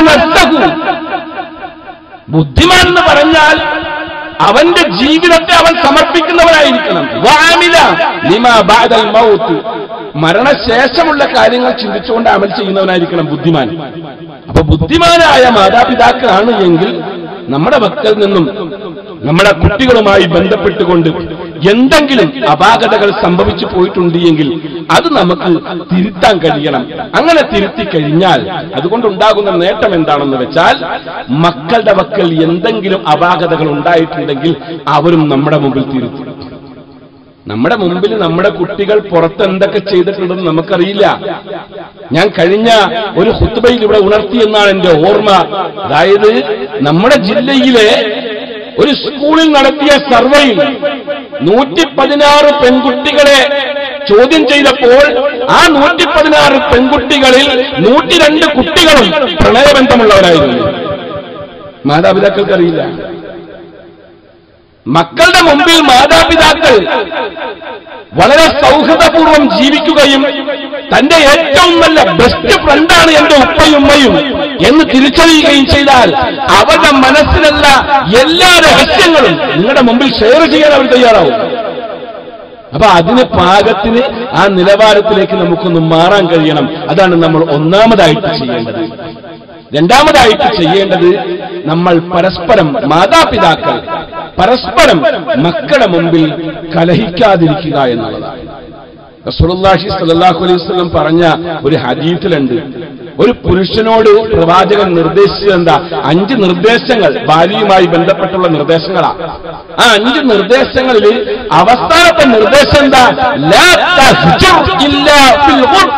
ബുദ്ധിമാൻ എന്ന് പറഞ്ഞാൽ അവന്റെ ജീവിതത്തെ അവൻ സമർപ്പിക്കുന്നവനായിരിക്കണം വാമില ലിമാ ബഅദൽ മൗത്ത് മരണശേഷമുള്ള കാര്യങ്ങൾ ചിന്തിച്ചുകൊണ്ട് അമൽ ചെയ്യുന്നവനായിരിക്കണം ബുദ്ധിമാൻ അപ്പൊ ബുദ്ധിമാനായ മാതാപിതാക്കളാണ് എങ്കിൽ നമ്മുടെ മക്കളിൽ നിന്നും നമ്മുടെ കുട്ടികളുമായി ബന്ധപ്പെട്ടുകൊണ്ട് എന്തെങ്കിലും അപാകതകൾ സംഭവിച്ചു പോയിട്ടുണ്ട് എങ്കിൽ അത് നമുക്ക് തിരുത്താൻ കഴിയണം അങ്ങനെ തിരുത്തി കഴിഞ്ഞാൽ അതുകൊണ്ടുണ്ടാകുന്ന നേട്ടം എന്താണെന്ന് വെച്ചാൽ മക്കളുടെ മക്കൾ എന്തെങ്കിലും അപാകതകൾ ഉണ്ടായിട്ടുണ്ടെങ്കിൽ അവരും നമ്മുടെ മുമ്പിൽ തിരുത്തും നമ്മുടെ മുമ്പിൽ നമ്മുടെ കുട്ടികൾ പുറത്ത് എന്തൊക്കെ ചെയ്തിട്ടുണ്ടെന്ന് നമുക്കറിയില്ല ഞാൻ കഴിഞ്ഞ ഒരു ഹുത്തുബയിൽ ഇവിടെ ഉണർത്തി എന്നാണ് എന്റെ ഓർമ്മ അതായത് നമ്മുടെ ജില്ലയിലെ ഒരു സ്കൂളിൽ നടത്തിയ സർവേയിൽ നൂറ്റി പതിനാറ് പെൺകുട്ടികളെ ചോദ്യം ചെയ്തപ്പോൾ ആ നൂറ്റി പതിനാറ് പെൺകുട്ടികളിൽ നൂറ്റി രണ്ട് കുട്ടികളും പ്രണയബന്ധമുള്ളവരായിരുന്നു മാതാപിതാക്കൾക്കറിയില്ല മക്കളുടെ മുമ്പിൽ മാതാപിതാക്കൾ വളരെ സൗഹൃദപൂർവ്വം ജീവിക്കുകയും തന്റെ ഏറ്റവും നല്ല ബെസ്റ്റ് ഫ്രണ്ടാണ് എന്റെ ഉപ്പയുമ്മയും എന്ന് തിരിച്ചറിയുകയും ചെയ്താൽ അവരുടെ മനസ്സിലുള്ള എല്ലാ രഹസ്യങ്ങളും നിങ്ങളുടെ മുമ്പിൽ ഷെയർ ചെയ്യാൻ അവർ തയ്യാറാവും അപ്പൊ അതിന് പാകത്തിന് ആ നിലവാരത്തിലേക്ക് നമുക്കൊന്ന് മാറാൻ കഴിയണം അതാണ് നമ്മൾ ഒന്നാമതായിട്ട് ചെയ്യേണ്ടത് രണ്ടാമതായിട്ട് ചെയ്യേണ്ടത് നമ്മൾ പരസ്പരം മാതാപിതാക്കൾ പരസ്പരം മക്കളുടെ മുമ്പിൽ കലഹിക്കാതിരിക്കുക എന്നുള്ളതാണ് റസൂലുള്ളാഹി സ്വല്ലല്ലാഹു അലൈഹി വസല്ലം പറഞ്ഞ ഒരു ഹദീസിലുണ്ട് ഒരു പുരുഷനോട് പ്രവാചകൻ നിർദ്ദേശിച്ചത് എന്താ അഞ്ച് നിർദ്ദേശങ്ങൾ ഭാര്യയുമായി ബന്ധപ്പെട്ടുള്ള നിർദ്ദേശങ്ങളാ ആ അഞ്ച് നിർദ്ദേശങ്ങളിൽ അവസാനത്തെ നിർദ്ദേശം എന്താ ലാ തഹ്ജുർ ഇല്ലാ ഫിൽ ഗുർഫ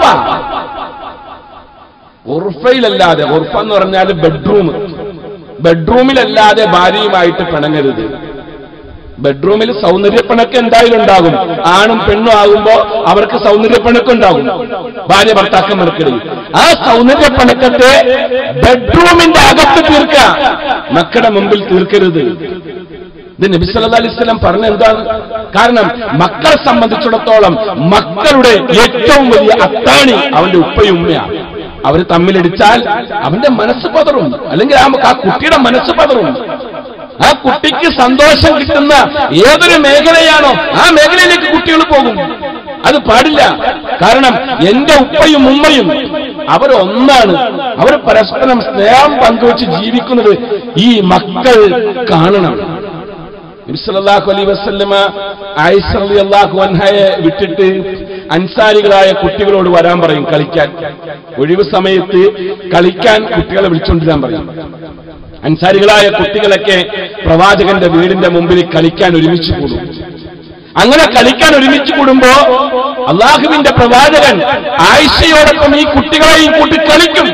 ഉർഫയിലല്ലാതെ ഉർഫ എന്ന് പറഞ്ഞാൽ ബെഡ്റൂം ബെഡ്റൂമിലല്ലാതെ ഭാര്യയുമായിട്ട് പിണങ്ങരുത് ബെഡ്റൂമിൽ സൗന്ദര്യപ്പിണക്ക് എന്തായാലും ഉണ്ടാകും ആണും പെണ്ണും ആകുമ്പോ അവർക്ക് സൗന്ദര്യപ്പിണക്ക് ഉണ്ടാകും ഭാര്യ ഭർത്താക്കന്മാർക്കിടയിൽ ആ സൗന്ദര്യപ്പിണക്കത്തെ ബെഡ്റൂമിന്റെ അകത്ത് തീർക്ക മക്കളുടെ മുമ്പിൽ തീർക്കരുത് ഇത് നബി സല്ലല്ലാഹു അലൈഹി വസല്ലം പറഞ്ഞ എന്താണ് കാരണം മക്കളെ സംബന്ധിച്ചിടത്തോളം മക്കളുടെ ഏറ്റവും വലിയ അത്താണി അവന്റെ ഉപ്പയും ഉമ്മയാണ് അവർ തമ്മിലടിച്ചാൽ അവന്റെ മനസ്സ് പതറും അല്ലെങ്കിൽ ആ ആ കുട്ടിയുടെ മനസ്സ് പതറും ആ കുട്ടിക്ക് സന്തോഷം കിട്ടുന്ന ഏതൊരു മേഖലയാണോ ആ മേഖലയിലേക്ക് കുട്ടികൾ പോകും അത് പാടില്ല കാരണം എന്റെ ഉപ്പയും ഉമ്മയും അവർ ഒന്നാണ് അവർ പരസ്പരം സ്നേഹം പങ്കുവച്ച് ജീവിക്കുന്നത് ഈ മക്കൾ കാണണം നബിസല്ലാഹു അലൈ വസ്ല്ലമ ആയിഷ അള്ളാഹു അൻഹയെ വിട്ടിട്ട് അൻസാരികളായ കുട്ടികളോട് വരാൻ പറയും കളിക്കാൻ ഒഴിവ് സമയത്ത് കളിക്കാൻ കുട്ടികളെ വിളിച്ചുകൊണ്ടിരാൻ പറയും അൻസാരികളായ കുട്ടികളൊക്കെ പ്രവാചകന്റെ വീടിന്റെ മുമ്പിൽ കളിക്കാൻ ഒരുമിച്ച് കൂടും അങ്ങനെ കളിക്കാൻ ഒരുമിച്ച് കൂടുമ്പോ അള്ളാഹുവിന്റെ പ്രവാചകൻ ആയിഷയോടൊപ്പം ഈ കുട്ടികളെയും കൂട്ടി കളിക്കും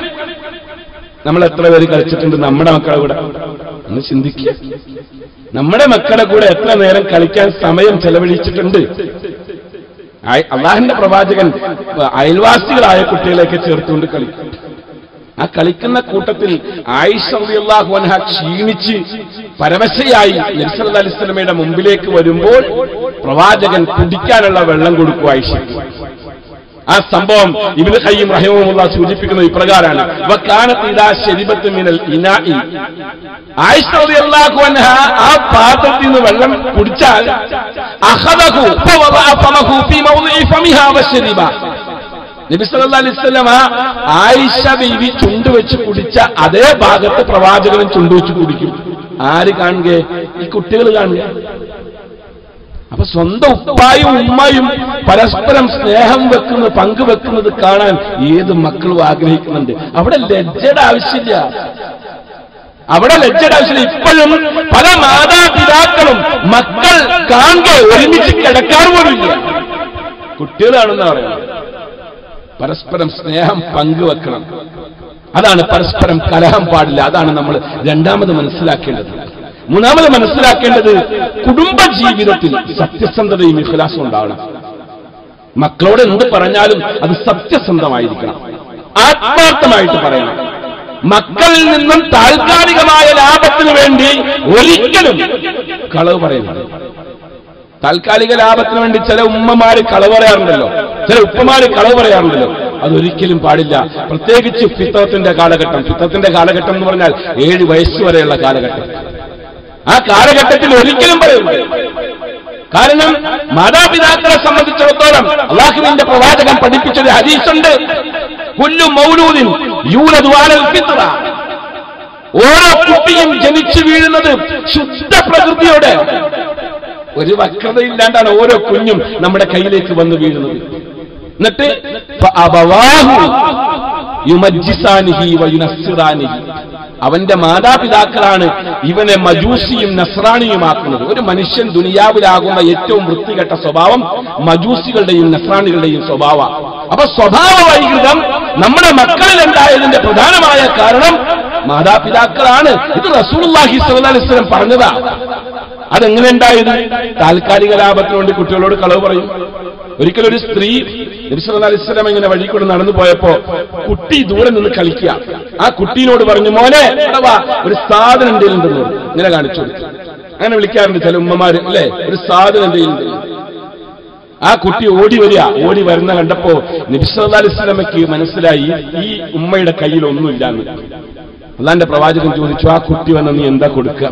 നമ്മൾ എത്ര പേര് കളിച്ചിട്ടുണ്ട് നമ്മുടെ മക്കളെ കൂടെ ഒന്ന് ചിന്തിക്കുക നമ്മുടെ മക്കളെ കൂടെ എത്ര നേരം കളിക്കാൻ സമയം ചെലവഴിച്ചിട്ടുണ്ട് ആയ- അള്ളാഹിന്റെ പ്രവാചകൻ അയൽവാസികളായ കുട്ടികളെയൊക്കെ ചേർത്തുകൊണ്ട് കളിക്കും ആ കളിക്കുന്ന കൂട്ടത്തിൽ ആയിഷ റളിയല്ലാഹു അൻഹ ക്ഷീണിച്ച് പരവശയായി നബിസല്ലാ അലിസ്ലമയുടെ മുമ്പിലേക്ക് വരുമ്പോൾ പ്രവാചകൻ കുടിക്കാനുള്ള വെള്ളം കൊടുക്കും ആയിഷയ്ക്ക് ആ സംഭവം ഇബ്നു ഖയ്യിം റഹിമഹുള്ള സൂചിപ്പിക്കുന്നത് ഇപ്രകാരമാണ് വക്കാനത്ത് ഇദാ ശരിബത്ത് മിനൽ ഇനാഇ ആയിഷ റളിയല്ലാഹു അൻഹ ആ പാത്രത്തിൽ നിന്ന് വെള്ളം കുടിച്ചാൽ അഖദഹു ഫവദഅ ഫമഹു ഫീ മൗദിഇ ഫമിഹാ വശരിബ നബി സല്ലല്ലാഹു അലൈഹി വസല്ലം ആ ആയിഷ ബീവി ചുണ്ട് വെച്ച് കുടിച്ച അതേ ഭാഗത്ത് പ്രവാചകനും ചുണ്ട് വെച്ച് കുടിക്കും ആര് കാണുക ഈ കുട്ടികൾ കാണുക അപ്പൊ സ്വന്തം ഉപ്പായും ഉമ്മയും പരസ്പരം സ്നേഹം വെക്കുന്നത് പങ്കുവെക്കുന്നത് കാണാൻ ഏത് മക്കളും ആഗ്രഹിക്കുന്നുണ്ട് അവിടെ ലജ്ജയുടെ ആവശ്യമില്ല അവിടെ ലജ്ജയുടെ ആവശ്യമില്ല ഇപ്പോഴും പല മാതാപിതാക്കളും മക്കൾ കാണുക ഒരുമിച്ച് കിടക്കാൻ പോലുമില്ല കുട്ടികളാണെന്ന് പറയുന്നത് പരസ്പരം സ്നേഹം പങ്കുവെക്കണം അതാണ് പരസ്പരം കലഹം പാടില്ല അതാണ് നമ്മൾ രണ്ടാമത് മനസ്സിലാക്കേണ്ടത് മൂന്നാമത് മനസ്സിലാക്കേണ്ടത് കുടുംബ ജീവിതത്തിൽ സത്യസന്ധതയും വിഖലാസും ഉണ്ടാവണം മക്കളോട് എന്ത് പറഞ്ഞാലും അത് സത്യസന്ധമായിരിക്കണം ആത്മാർത്ഥമായിട്ട് പറയണം മക്കളിൽ നിന്നും താൽക്കാലികമായ ലാഭത്തിന് വേണ്ടി ഒരിക്കലും കളവ് പറയുന്നത് താൽക്കാലിക ലാഭത്തിന് വേണ്ടി ചില ഉമ്മമാര് കളവ് പറയാറുണ്ടല്ലോ ചില ഉപ്പമാര് കളവ് പറയാറുണ്ടല്ലോ അതൊരിക്കലും പാടില്ല പ്രത്യേകിച്ച് ഫിത്തത്തിന്റെ കാലഘട്ടം ഫിത്തത്തിന്റെ കാലഘട്ടം എന്ന് പറഞ്ഞാൽ ഏഴ് വയസ്സ് വരെയുള്ള കാലഘട്ടം ആ കാലഘട്ടത്തിൽ ഒരിക്കലും പറയരുത് കാരണം മാതാപിതാക്കളെ സംബന്ധിച്ചിടത്തോളം അള്ളാഹുവിന്റെ പ്രവാചകൻ പഠിപ്പിച്ചൊരു ഹദീസുണ്ട് കുല്ലു മൗലൂദിൻ യൂലദു അലൽ ഫിത്ര ഓരോ കുട്ടിയും ജനിച്ചു വീഴുന്നത് ശുദ്ധ പ്രകൃതിയോടെ ഒരു വക്രതയില്ലാണ്ടാണ് ഓരോ കുഞ്ഞും നമ്മുടെ കയ്യിലേക്ക് വന്ന് വീഴുന്നത് എന്നിട്ട് ഫഅബവാഹു യുമജ്ജിസാനിഹി വയുനസ്സിറാനിഹി. അവന്റെ മാതാപിതാക്കളാണ് ഇവനെ മജൂസിയും നസ്രാണിയുമാക്കുന്നത് ഒരു മനുഷ്യൻ ദുനിയാവിലാകുന്ന ഏറ്റവും വൃത്തികെട്ട സ്വഭാവം മജൂസികളുടെയും നസ്രാണികളുടെയും സ്വഭാവം അപ്പൊ സ്വഭാവ വൈകൃതം നമ്മുടെ മക്കളിൽ ഉണ്ടായതിന്റെ പ്രധാനമായ കാരണം മാതാപിതാക്കളാണ് ഇത് റസൂലുള്ളാഹി സ്വല്ലല്ലാഹി അലൈഹി വസല്ലം പറഞ്ഞതാ അതെങ്ങനെ ഉണ്ടായത് താൽക്കാലിക ലാഭത്തിന് വേണ്ടി കുട്ടികളോട് കളവ് പറയും ഒരിക്കലും ഒരു സ്ത്രീ നബിസ്വല്ലാ അലിസ്ലാം ഇങ്ങനെ വഴി കൂടെ നടന്നു പോയപ്പോ കുട്ടി ദൂരെ നിന്ന് കളിക്കുക ആ കുട്ടീനോട് പറഞ്ഞു മോനെ ഇവിടെ വാ ഒരു സാധനം എന്തെങ്കിലും ഉണ്ടെന്ന് പറഞ്ഞു. ഇങ്ങനെ കാണിച്ചു കൊടുത്തു. അങ്ങനെ വിളിക്കാറുണ്ട് ചില ഉമ്മമാര് അല്ലെ ഒരു സാധനം എന്തെങ്കിലും ഉണ്ടെന്ന്. ആ കുട്ടി ഓടി വരിക ഓടി വരുന്ന കണ്ടപ്പോ നബിസ്വല്ലാ അലിസ്ലാമയ്ക്ക് മനസ്സിലായി ഈ ഉമ്മയുടെ കയ്യിൽ ഒന്നുമില്ലാന്ന് അള്ളാന്റെ പ്രവാചകൻ ചോദിച്ചു ആ കുട്ടി വന്ന നീ എന്താ കൊടുക്കുക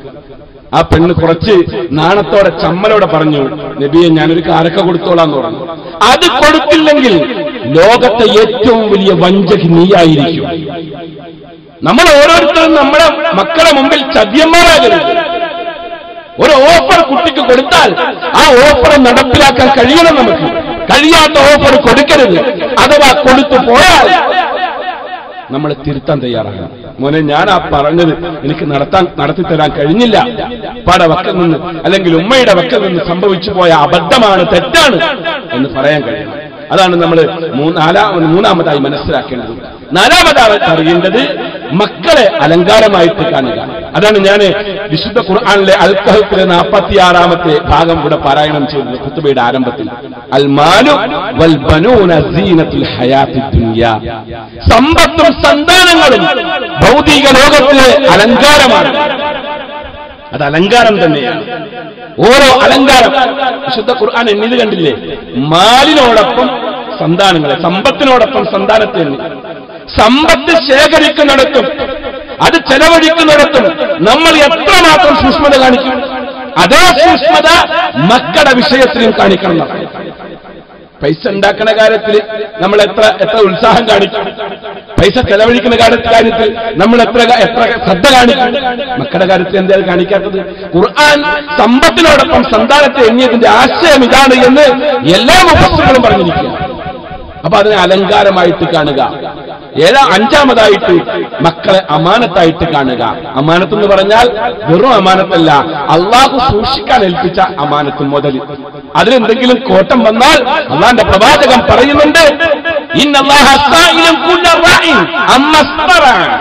ആ പെണ്ണ് കുറച്ച് നാണത്തോടെ ചമ്മലോടെ പറഞ്ഞു നബിയെ ഞാനൊരു കാരക്ക കൊടുത്തോളാന്ന് പറഞ്ഞു അത് കൊടുത്തില്ലെങ്കിൽ ലോകത്തെ ഏറ്റവും വലിയ വഞ്ചകി നീയായിരിക്കും നമ്മൾ ഓരോരുത്തരും നമ്മുടെ മക്കളെ മുമ്പിൽ ചതിയന്മാരാകരുത് ഒരു ഓഫർ കുട്ടിക്ക് കൊടുത്താൽ ആ ഓഫർ നടപ്പിലാക്കാൻ കഴിയണം നമുക്ക് കഴിയാത്ത ഓഫർ കൊടുക്കരുത് അഥവാ കൊടുത്തു പോയാൽ നമ്മൾ തിരുത്താൻ തയ്യാറാകണം മോനെ ഞാൻ ആ പറഞ്ഞത് എനിക്ക് നടത്താൻ നടത്തി തരാൻ കഴിഞ്ഞില്ല ഉപ്പാടെ വക്കൽ നിന്ന് അല്ലെങ്കിൽ ഉമ്മയുടെ വക്കൽ നിന്ന് സംഭവിച്ചു പോയ അബദ്ധമാണ് തെറ്റാണ് എന്ന് പറയാൻ കഴിയണം അതാണ് നമ്മൾ മൂന്നാമതായി മനസ്സിലാക്കേണ്ടത് നാലാമതായി അറിയേണ്ടത് മക്കളെ അലങ്കാരമായിട്ട് കാണുക അതാണ് ഞാൻ വിശുദ്ധ ഖുർആാനിലെ അൽക്കഹത്തിലെ നാൽപ്പത്തിയാറാമത്തെ ഭാഗം ഇവിടെ പാരായണം ചെയ്തത് കുത്തുബയുടെ ആരംഭത്തിൽ അൽ മാലു വൽ ബനൂന സീനത്തുൽ ഹയാത്തി ദുനിയ സമ്പത്തും സന്താനങ്ങളും ഭൗതിക ലോകത്തിലെ അലങ്കാരമാണ് അത് അലങ്കാരം തന്നെയാണ് ഓരോ അലങ്കാരം വിശുദ്ധ ഖുർആൻ എന്നിത് കണ്ടില്ലേ മാലിനോടൊപ്പം സന്താനങ്ങളെ സമ്പത്തിനോടൊപ്പം സന്താനത്തെ എണ്ണി സമ്പത്ത് ശേഖരിക്കുന്നിടത്തും അത് ചെലവഴിക്കുന്നിടത്തും നമ്മൾ എത്രമാത്രം സൂക്ഷ്മത കാണിക്കും അതേ സൂക്ഷ്മത മക്കളുടെ വിഷയത്തിലും കാണിക്കണം എന്നാണ്. പൈസ ഉണ്ടാക്കുന്ന കാര്യത്തിൽ നമ്മൾ എത്ര എത്ര ഉത്സാഹം കാണിക്കും പൈസ ചെലവഴിക്കുന്ന കാര്യ- കാര്യത്തിൽ നമ്മൾ എത്ര എത്ര ശ്രദ്ധ കാണിക്കും മക്കളുടെ കാര്യത്തിൽ എന്തായാലും കാണിക്കാത്തത് ഖുർആൻ സമ്പത്തിനോടൊപ്പം സന്താനത്തെ എണ്ണിയതിന്റെ ആശയം ഇതാണ് എന്ന് എല്ലാ മുഖസ്സുകളും പറഞ്ഞിരിക്കുക അപ്പൊ അതിനെ അലങ്കാരമായിട്ട് കാണുക ഏഴാ അഞ്ചാമതായിട്ട് മക്കളെ അമാനത്തായിട്ട് കാണുക അമാനത്ത് എന്ന് പറഞ്ഞാൽ വെറും അമാനത്തല്ല അള്ളാഹു സൂക്ഷിക്കാൻ ഏൽപ്പിച്ച അമാനത്ത് മുതൽ അതിലെന്തെങ്കിലും കോട്ടം വന്നാൽ അള്ളാന്റെ പ്രവാചകൻ പറയുന്നുണ്ട് ഇന്നല്ലാഹ സായിലും കുല്ല റാഇൻ അമ്മസ്തറ.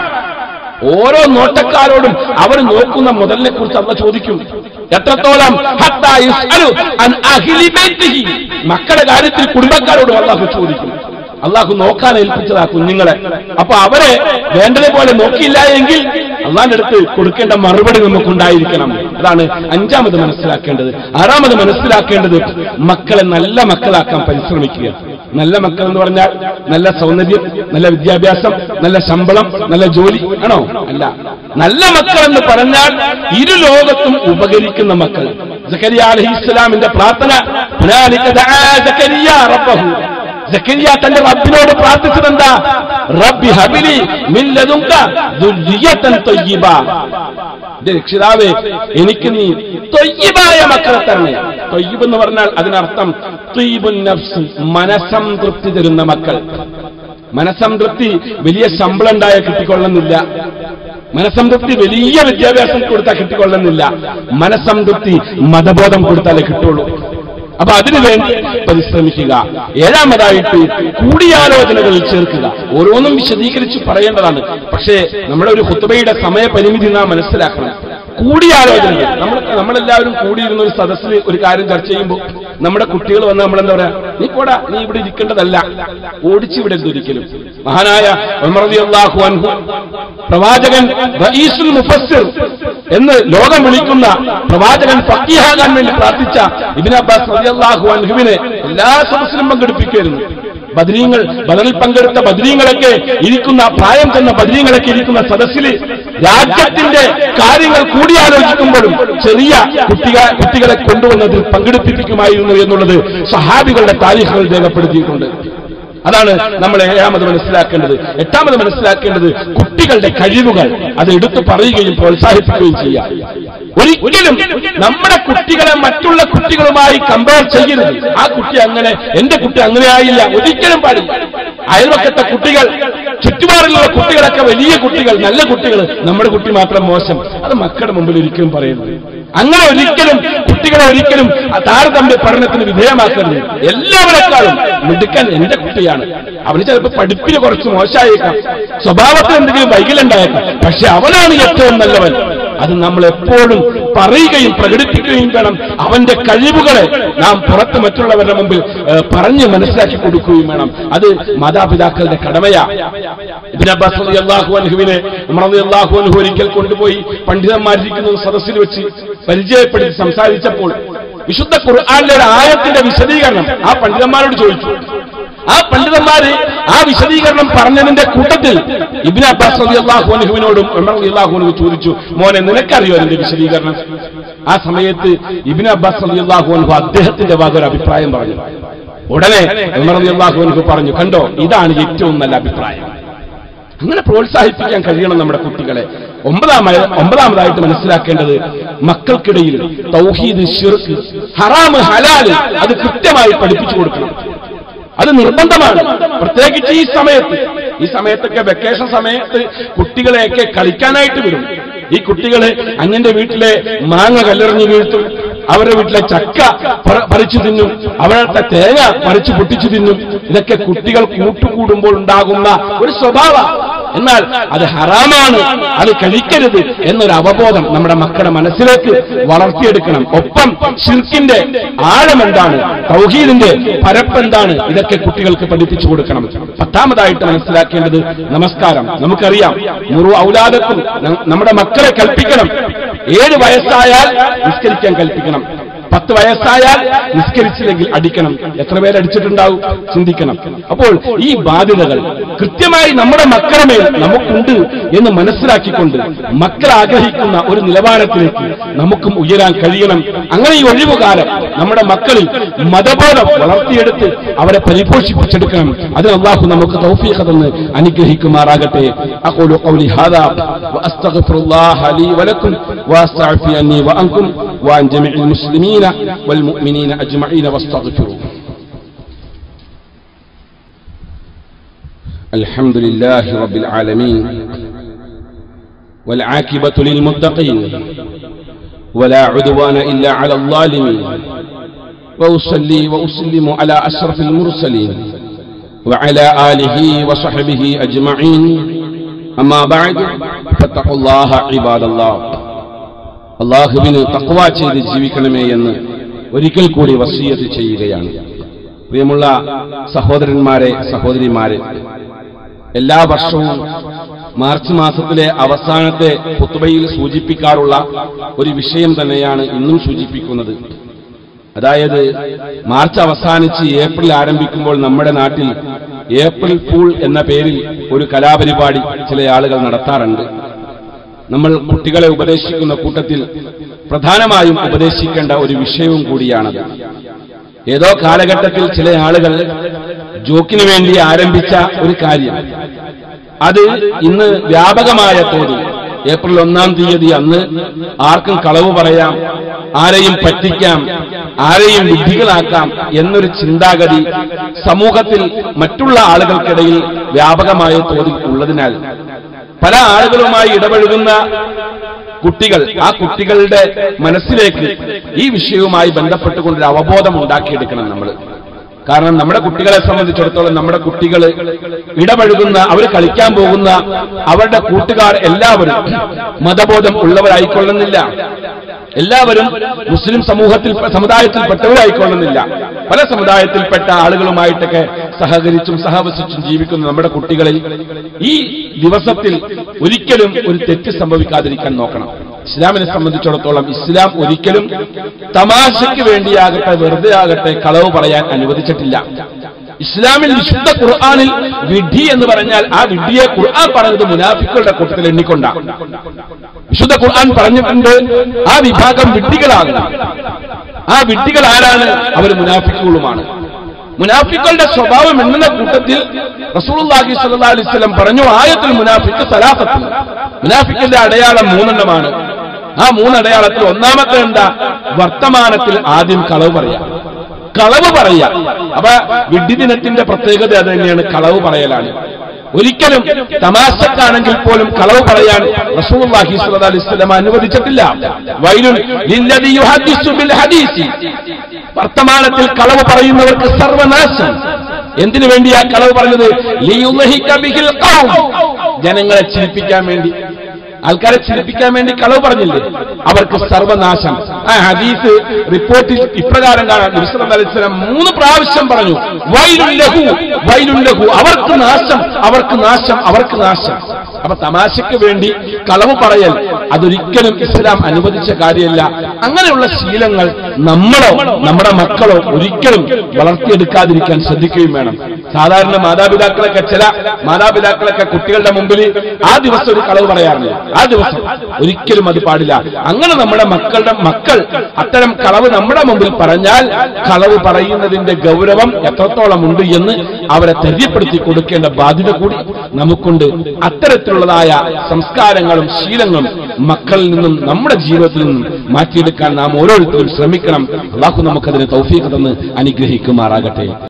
ഓരോ നോട്ടക്കാരോടും അവർ നോക്കുന്ന മുതലിനെ കുറിച്ച് അള്ള ചോദിക്കും എത്രത്തോളം ഹത്താ യുസ്അലു അൻ അഹ്ലി ബൈത്തിഹി. മക്കളുടെ കാര്യത്തിൽ കുടുംബക്കാരോടും അള്ളാഹു ചോദിക്കും അള്ളാഹു നോക്കാൻ ഏൽപ്പിച്ചതാ കുഞ്ഞുങ്ങളെ അപ്പൊ അവരെ വേണ്ടതുപോലെ നോക്കിയില്ല എങ്കിൽ അള്ളാന്റെ അടുത്ത് കൊടുക്കേണ്ട മറുപടി നമുക്കുണ്ടായിരിക്കണം അതാണ് അഞ്ചാമത് മനസ്സിലാക്കേണ്ടത് ആറാമത് മനസ്സിലാക്കേണ്ടത് മക്കളെ നല്ല മക്കളാക്കാൻ പരിശ്രമിക്കുക നല്ല മക്കൾ എന്ന് പറഞ്ഞാൽ നല്ല സൗന്ദര്യം നല്ല വിദ്യാഭ്യാസം നല്ല ശമ്പളം നല്ല ജോലി ആണോ അല്ല നല്ല മക്കൾ എന്ന് പറഞ്ഞാൽ ഇരു ലോകത്തും ഉപകരിക്കുന്ന മക്കൾ സക്കരിയ അലഹി ഇസ്ലാമിന്റെ പ്രാർത്ഥന ഹുനാലിക ദആ സക്കരിയ റബ്ബഹു. സക്കരിയ തന്റെ റബ്ബിനോട് പ്രാർത്ഥിച്ചതെന്താ റബ്ബി ഹബിലി മിൻ ലദുങ്ക ദുർരിയതൻ തയ്യിബ എന്റെ രക്ഷിതാവേ എനിക്ക് നീ തൊയ്യബായ മക്കളെ തരണേ തൊയ്യബ് എന്ന് പറഞ്ഞാൽ അതിനർത്ഥം ത്വയ്യിബുൻ നഫ്സ് മനസംതൃപ്തി തരുന്ന മക്കൾ മനസംതൃപ്തി വലിയ ശമ്പളം ഉണ്ടായാൽ കിട്ടിക്കൊള്ളുന്നില്ല മനസംതൃപ്തി വലിയ വിദ്യാഭ്യാസം കൊടുത്താൽ കിട്ടിക്കൊള്ളുന്നില്ല മനസംതൃപ്തി മതബോധം കൊടുത്താലേ കിട്ടുള്ളൂ അപ്പൊ അതിനുവേണ്ടി പരിശ്രമിക്കുക ഏഴാമതായിട്ട് കൂടിയാലോചനകളിൽ ചേർക്കുക ഓരോന്നും വിശദീകരിച്ച് പറയേണ്ടതാണ് പക്ഷേ നമ്മുടെ ഒരു ഹുത്തുബയുടെ സമയപരിമിതി നാം മനസ്സിലാക്കണം കൂടിയാലോചനകൾ നമ്മൾ നമ്മളെല്ലാവരും കൂടിയിരുന്ന ഒരു സദസ്സിൽ ഒരു കാര്യം ചർച്ച ചെയ്യുമ്പോൾ നമ്മുടെ കുട്ടികൾ വന്ന് നമ്മളെന്താ പറയാ നീ പോടാ നീ ഇവിടെ ഇരിക്കേണ്ടതല്ല ഓടിച്ചു വിടരുത് ഒരിക്കലും മഹാനായ ഉമർ റളിയല്ലാഹു അൻഹു പ്രവാചകൻ റഈസുൽ മുഫസ്സിർ എന്ന് ലോകം വിളിക്കുന്ന പ്രവാചകൻ ഫക്കീഹാകാൻ വേണ്ടി പ്രാർത്ഥിച്ച ഇബിൻ അബ്ബാസ് റളിയല്ലാഹു അൻഹുവിനെ എല്ലാ സദസ്സിലും പങ്കെടുപ്പിക്കുമായിരുന്നു ബദ്രീങ്ങൾ ബദറിൽ പങ്കെടുത്ത ബദ്രീങ്ങളൊക്കെ ഇരിക്കുന്ന പ്രായം ചെന്ന ബദ്രീങ്ങളൊക്കെ ഇരിക്കുന്ന സദസ്സിൽ രാജ്യത്തിന്റെ കാര്യങ്ങൾ കൂടിയാലോചിക്കുമ്പോഴും ചെറിയ കുട്ടിക കുട്ടികളെ കൊണ്ടുവന്നതിൽ പങ്കെടുപ്പിക്കുമായിരുന്നു എന്നുള്ളത് സഹാബികളുടെ താരീഖുകൾ രേഖപ്പെടുത്തിയിട്ടുണ്ട് അതാണ് നമ്മൾ ഏഴാമത് മനസ്സിലാക്കേണ്ടത് എട്ടാമത് മനസ്സിലാക്കേണ്ടത് കുട്ടികളുടെ കഴിവുകൾ അത് എടുത്തു പറയുകയും പ്രോത്സാഹിപ്പിക്കുകയും ചെയ്യാം ഒരിക്കലും നമ്മുടെ കുട്ടികളെ മറ്റുള്ള കുട്ടികളുമായി കമ്പയർ ചെയ്യരുത് ആ കുട്ടി അങ്ങനെ എന്റെ കുട്ടി അങ്ങനെ ആയില്ല ഒരിക്കലും പാടില്ല അയൽവക്കത്തെ കുട്ടികൾ ചുറ്റുപാടിലുള്ള കുട്ടികളൊക്കെ വലിയ കുട്ടികൾ നല്ല കുട്ടികൾ നമ്മുടെ കുട്ടി മാത്രം മോശം അത് മക്കളുടെ മുമ്പിൽ ഒരിക്കലും പറയുന്നത് അങ്ങനെ ഒരിക്കലും കുട്ടികളെ ഒരിക്കലും ആ താരതമ്യ പഠനത്തിന് വിധേയമാക്കരുത് എല്ലാവരെക്കാളും മിടുക്കൻ എന്റെ കുട്ടിയാണ് അവന് ചിലപ്പോൾ പഠിപ്പിന് കുറച്ച് മോശമായേക്കാം സ്വഭാവത്തിൽ എന്തെങ്കിലും വൈകലുണ്ടായേക്കാം പക്ഷെ അവനാണ് ഏറ്റവും നല്ലവൻ അത് നമ്മൾ എപ്പോഴും പറയുകയും പ്രകടിപ്പിക്കുകയും വേണം അവന്റെ കഴിവുകളെ നാം പുറത്ത് മറ്റുള്ളവരുടെ മുമ്പിൽ ഏഹ്, പറഞ്ഞ് മനസ്സിലാക്കി കൊടുക്കുകയും വേണം അത് മാതാപിതാക്കളുടെ കടമയാ ഇബ്നു അബ്ബാസ് റളിയല്ലാഹു അൻഹുവിനെ ഉമർ റളിയല്ലാഹു അൻഹു ഒരിക്കൽ കൊണ്ടുപോയി പണ്ഡിതന്മാരിരിക്കുന്ന ഒരു സദസ്സിൽ വെച്ച് പരിചയപ്പെടുത്തി സംസാരിച്ചപ്പോൾ വിശുദ്ധ ഖുർആനിലെ ഒരു ആയത്തിന്റെ വിശദീകരണം ആ പണ്ഡിതന്മാരോട് ചോദിച്ചു ആ പണ്ഡിതന്മാര് ആ വിശദീകരണം പറഞ്ഞതിന്റെ കൂട്ടത്തിൽ ഇബിൻ അബ്ബാസ് റളിയല്ലാഹു അൻഹുവിനോടും ഉമർ റളിയല്ലാഹു അൻഹു ചോദിച്ചു മോനെ നിനക്കറിയോ അതിന്റെ വിശദീകരണം ആ സമയത്ത് ഇബിൻ അബ്ബാസ് റളിയല്ലാഹു അൻഹു അദ്ദേഹത്തിന്റെ വക ഒരു അഭിപ്രായം പറഞ്ഞു ഉടനെ ഉമർ റളിയല്ലാഹു അൻഹു പറഞ്ഞു കണ്ടോ ഇതാണ് ഏറ്റവും നല്ല അഭിപ്രായം അങ്ങനെ പ്രോത്സാഹിപ്പിക്കാൻ കഴിയണം നമ്മുടെ കുട്ടികളെ ഒമ്പതാമത് ഒമ്പതാമതായിട്ട് മനസ്സിലാക്കേണ്ടത് മക്കൾക്കിടയിൽ തൗഹീദ് ഷിർക്ക് ഹറാമ് ഹലാല് അത് കൃത്യമായി പഠിപ്പിച്ചു കൊടുക്കണം അത് നിർബന്ധമാണ് പ്രത്യേകിച്ച് ഈ സമയത്ത് ഈ സമയത്തൊക്കെ വെക്കേഷൻ സമയത്ത് കുട്ടികളെയൊക്കെ കളിക്കാനായിട്ട് വിടും ഈ കുട്ടികള് അന്യന്റെ വീട്ടിലെ മാങ്ങ കല്ലെറിഞ്ഞ് വീഴ്ത്തും അവരുടെ വീട്ടിലെ ചക്ക പറി- പറിച്ചു തിന്നും അവരുടെ തേങ്ങ പറിച്ചു പൊട്ടിച്ചു തിന്നും ഇതൊക്കെ കുട്ടികൾ കൂട്ടുകൂടുമ്പോൾ ഉണ്ടാകുന്ന ഒരു സ്വഭാവം എന്നാൽ അത് ഹറാമാണ് അത് കഴിക്കരുത് എന്നൊരു അവബോധം നമ്മുടെ മക്കളുടെ മനസ്സിലേക്ക് വളർത്തിയെടുക്കണം ഒപ്പം ഷിർക്കിന്റെ ആഴം എന്താണ് തൗഹീദിന്റെ പരപ്പെന്താണ് ഇതൊക്കെ കുട്ടികൾക്ക് പഠിപ്പിച്ചു കൊടുക്കണം പത്താമതായിട്ട് മനസ്സിലാക്കേണ്ടത് നമസ്കാരം നമുക്കറിയാം മുറു ഔലാദക്കും ന- നമ്മുടെ മക്കളെ കൽപ്പിക്കണം ഏഴ് വയസ്സായാൽ നിസ്കരിക്കാൻ കൽപ്പിക്കണം പത്ത് വയസ്സായാൽ നിസ്കരിച്ചില്ലെങ്കിൽ അടിക്കണം എത്ര പേര് അടിച്ചിട്ടുണ്ടാവും ചിന്തിക്കണം അപ്പോൾ ഈ ബാധ്യതകൾ കൃത്യമായി നമ്മുടെ മക്കളുടെ മേൽ നമുക്കുണ്ട് എന്ന് മനസ്സിലാക്കിക്കൊണ്ട് മക്കൾ ആഗ്രഹിക്കുന്ന ഒരു നിലവാരത്തിലേക്ക് നമുക്കും ഉയരാൻ കഴിയണം അങ്ങനെ ഈ ഒഴിവുകാലം നമ്മുടെ മക്കളിൽ മതബോധം വളർത്തിയെടുത്ത് അവരെ പരിപോഷിപ്പിച്ചെടുക്കണം അതിന് അള്ളാഹു നമുക്ക് തൗഫീഖ് തന്ന് അനുഗ്രഹിക്കുമാറാകട്ടെ അഖൂലു ഖൗലി ഹാദാ വഅസ്തഗ്ഫിറുല്ലാഹ ലീ വലക്കും വഅസ്തഗ്ഫി അന്നി വഅൻകും وعن جميع المسلمين والمؤمنين أجمعين واستغفروا الحمد لله رب العالمين والعاقبة للمتقين ولا عدوان إلا على الظالمين وأصلي وأسلم على أشرف المرسلين وعلى آله وصحبه أجمعين أما بعد فاتقوا الله عباد الله അള്ളാഹുവിന് തക്വ ചെയ്ത് ജീവിക്കണമേ എന്ന് ഒരിക്കൽ കൂടി വസീയത്ത് ചെയ്യുകയാണ് പ്രിയമുള്ള സഹോദരന്മാരെ സഹോദരിമാരെ എല്ലാ വർഷവും മാർച്ച് മാസത്തിലെ അവസാനത്തെ പുത്തുബയിൽ സൂചിപ്പിക്കാറുള്ള ഒരു വിഷയം തന്നെയാണ് ഇന്നും സൂചിപ്പിക്കുന്നത് അതായത് മാർച്ച് അവസാനിച്ച് ഏപ്രിൽ ആരംഭിക്കുമ്പോൾ നമ്മുടെ നാട്ടിൽ ഏപ്രിൽ ഫൂൾ എന്ന പേരിൽ ഒരു കലാപരിപാടി ചില ആളുകൾ നടത്താറുണ്ട് നമ്മൾ കുട്ടികളെ ഉപദേശിക്കുന്ന കൂട്ടത്തിൽ പ്രധാനമായും ഉപദേശിക്കേണ്ട ഒരു വിഷയവും കൂടിയാണത് ഏതോ കാലഘട്ടത്തിൽ ചില ആളുകൾ ജോക്കിന് വേണ്ടി ആരംഭിച്ച ഒരു കാര്യം അത് ഇന്ന് വ്യാപകമായ തോതിൽ ഏപ്രിൽ ഒന്നാം തീയതി അന്ന് ആർക്കും കളവ് പറയാം ആരെയും പറ്റിക്കാം ആരെയും വിഡ്ഢികളാക്കാം എന്നൊരു ചിന്താഗതി സമൂഹത്തിൽ മറ്റുള്ള ആളുകൾക്കിടയിൽ വ്യാപകമായ തോതിൽ ഉള്ളതിനാൽ പല ആളുകളുമായി ഇടപഴകുന്ന കുട്ടികൾ ആ കുട്ടികളുടെ മനസ്സിലേക്ക് ഈ വിഷയവുമായി ബന്ധപ്പെട്ടുകൊണ്ടൊരു അവബോധം ഉണ്ടാക്കിയെടുക്കണം നമ്മൾ കാരണം നമ്മുടെ കുട്ടികളെ സംബന്ധിച്ചിടത്തോളം നമ്മുടെ കുട്ടികൾ ഇടപഴകുന്ന അവർ കളിക്കാൻ പോകുന്ന അവരുടെ കൂട്ടുകാർ എല്ലാവരും മതബോധം ഉള്ളവരായിക്കൊള്ളുന്നില്ല എല്ലാവരും മുസ്ലിം സമൂഹത്തിൽ സമുദായത്തിൽപ്പെട്ടവരായിക്കൊള്ളുന്നില്ല പല സമുദായത്തിൽപ്പെട്ട ആളുകളുമായിട്ടൊക്കെ സഹകരിച്ചും സഹവസിച്ചും ജീവിക്കുന്ന നമ്മുടെ കുട്ടികളിൽ ഈ ദിവസത്തിൽ ഒരിക്കലും ഒരു തെറ്റ് സംഭവിക്കാതിരിക്കാൻ നോക്കണം ഇസ്ലാമിനെ സംബന്ധിച്ചിടത്തോളം ഇസ്ലാം ഒരിക്കലും തമാശയ്ക്ക് വേണ്ടിയാകട്ടെ വെറുതെ ആകട്ടെ കളവ് പറയാൻ അനുവദിച്ചിട്ടില്ല ഇസ്ലാമിൽ വിശുദ്ധ ഖുർആാനിൽ വിഡി എന്ന് പറഞ്ഞാൽ ആ വിഡിയെ ഖുർആൻ പറഞ്ഞത് മുനാഫിക്കുകളുടെ കൂട്ടത്തിൽ എണ്ണിക്കൊണ്ടാണ് വിശുദ്ധ ഖുർആൻ പറഞ്ഞിട്ടുണ്ട് ആ വിഭാഗം വിഡ്ഢികളാകും ആ വിഡ്ഢികൾ ആരാണ് അവർ മുനാഫിക്കുകളുമാണ് മുനാഫിക്കളുടെ സ്വഭാവം എണ്ണുന്ന കൂട്ടത്തിൽ റസൂലുള്ളാഹി സ്വല്ലല്ലാഹു അലൈഹി വസല്ലം പറഞ്ഞു ആയത്തിൽ മുനാഫിക്ക് സലാസത്ത് മുനാഫിക്കിന്റെ അടയാളം മൂന്നെണ്ണമാണ് ആ മൂന്നടയാളത്തിൽ ഒന്നാമത്തെ എന്താ വർത്തമാനത്തിൽ ആദ്യം കളവ് പറയാം കളവ് പറയാം അപ്പൊ വിഡ്ഢിദിനത്തിന്റെ പ്രത്യേകത അത് തന്നെയാണ് കളവ് പറയലാണ് ഒരിക്കലും തമാശക്കാണെങ്കിൽ പോലും കളവ് പറയാൻ റസൂലുള്ളാഹി സ്വല്ലല്ലാഹു അലൈഹി വസല്ലം അനുവദിച്ചിട്ടില്ല വൈലുൻ ലില്ലദി യുഹദ്ദിസു ബിൽ ഹദീസി വർത്തമാനത്തിൽ കളവ് പറയുന്നവർക്ക് സർവനാശം എന്തിനു വേണ്ടിയാ കളവ് പറഞ്ഞത് ലിയുദ്ഹിക ബിഹിൽ ഖൗം ജനങ്ങളെ ചിരിപ്പിക്കാൻ വേണ്ടി ആൾക്കാരെ ചിരിപ്പിക്കാൻ വേണ്ടി കളവ് പറഞ്ഞില്ലേ അവർക്ക് സർവനാശം ആ ഹദീസ് റിപ്പോർട്ടിൽ ഇപ്രകാരം കാണാം നബിസ്വലം അലൈഹിസ്ലം മൂന്ന് പ്രാവശ്യം പറഞ്ഞു വൈലുല്ലഹു വൈലുല്ലഹു അവർക്ക് നാശം അവർക്ക് നാശം അവർക്ക് നാശം അപ്പൊ തമാശയ്ക്ക് വേണ്ടി കളവ് പറയൽ അതൊരിക്കലും ഇസ്ലാം അനുവദിച്ച കാര്യമല്ല അങ്ങനെയുള്ള ശീലങ്ങൾ നമ്മളോ നമ്മുടെ മക്കളോ ഒരിക്കലും വളർത്തിയെടുക്കാതിരിക്കാൻ ശ്രദ്ധിക്കുകയും വേണം സാധാരണ മാതാപിതാക്കളൊക്കെ ചില മാതാപിതാക്കളൊക്കെ കുട്ടികളുടെ മുമ്പിൽ ആ ദിവസം ഒരു കളവ് പറയാറില്ല ആ ദിവസം ഒരിക്കലും അത് പാടില്ല അങ്ങനെ നമ്മുടെ മക്കളുടെ മക്കൾ അത്തരം കളവ് നമ്മുടെ മുമ്പിൽ പറഞ്ഞാൽ കളവ് പറയുന്നതിന്റെ ഗൗരവം എത്രത്തോളം ഉണ്ട് എന്ന് അവരെ തെര്യപ്പെടുത്തി കൊടുക്കേണ്ട ബാധ്യത കൂടി നമുക്കുണ്ട് അത്തരത്തിലുള്ളതായ സംസ്കാരങ്ങളും ശീലങ്ങളും മക്കളിൽ നിന്നും നമ്മുടെ ജീവിതത്തിൽ നിന്നും മാറ്റിയെടുക്കാൻ നാം ഓരോരുത്തരും ശ്രമിക്കണം അള്ളാഹു നമുക്കതിന് തൗഫീഖ് തന്ന് അനുഗ്രഹിക്കുമാറാകട്ടെ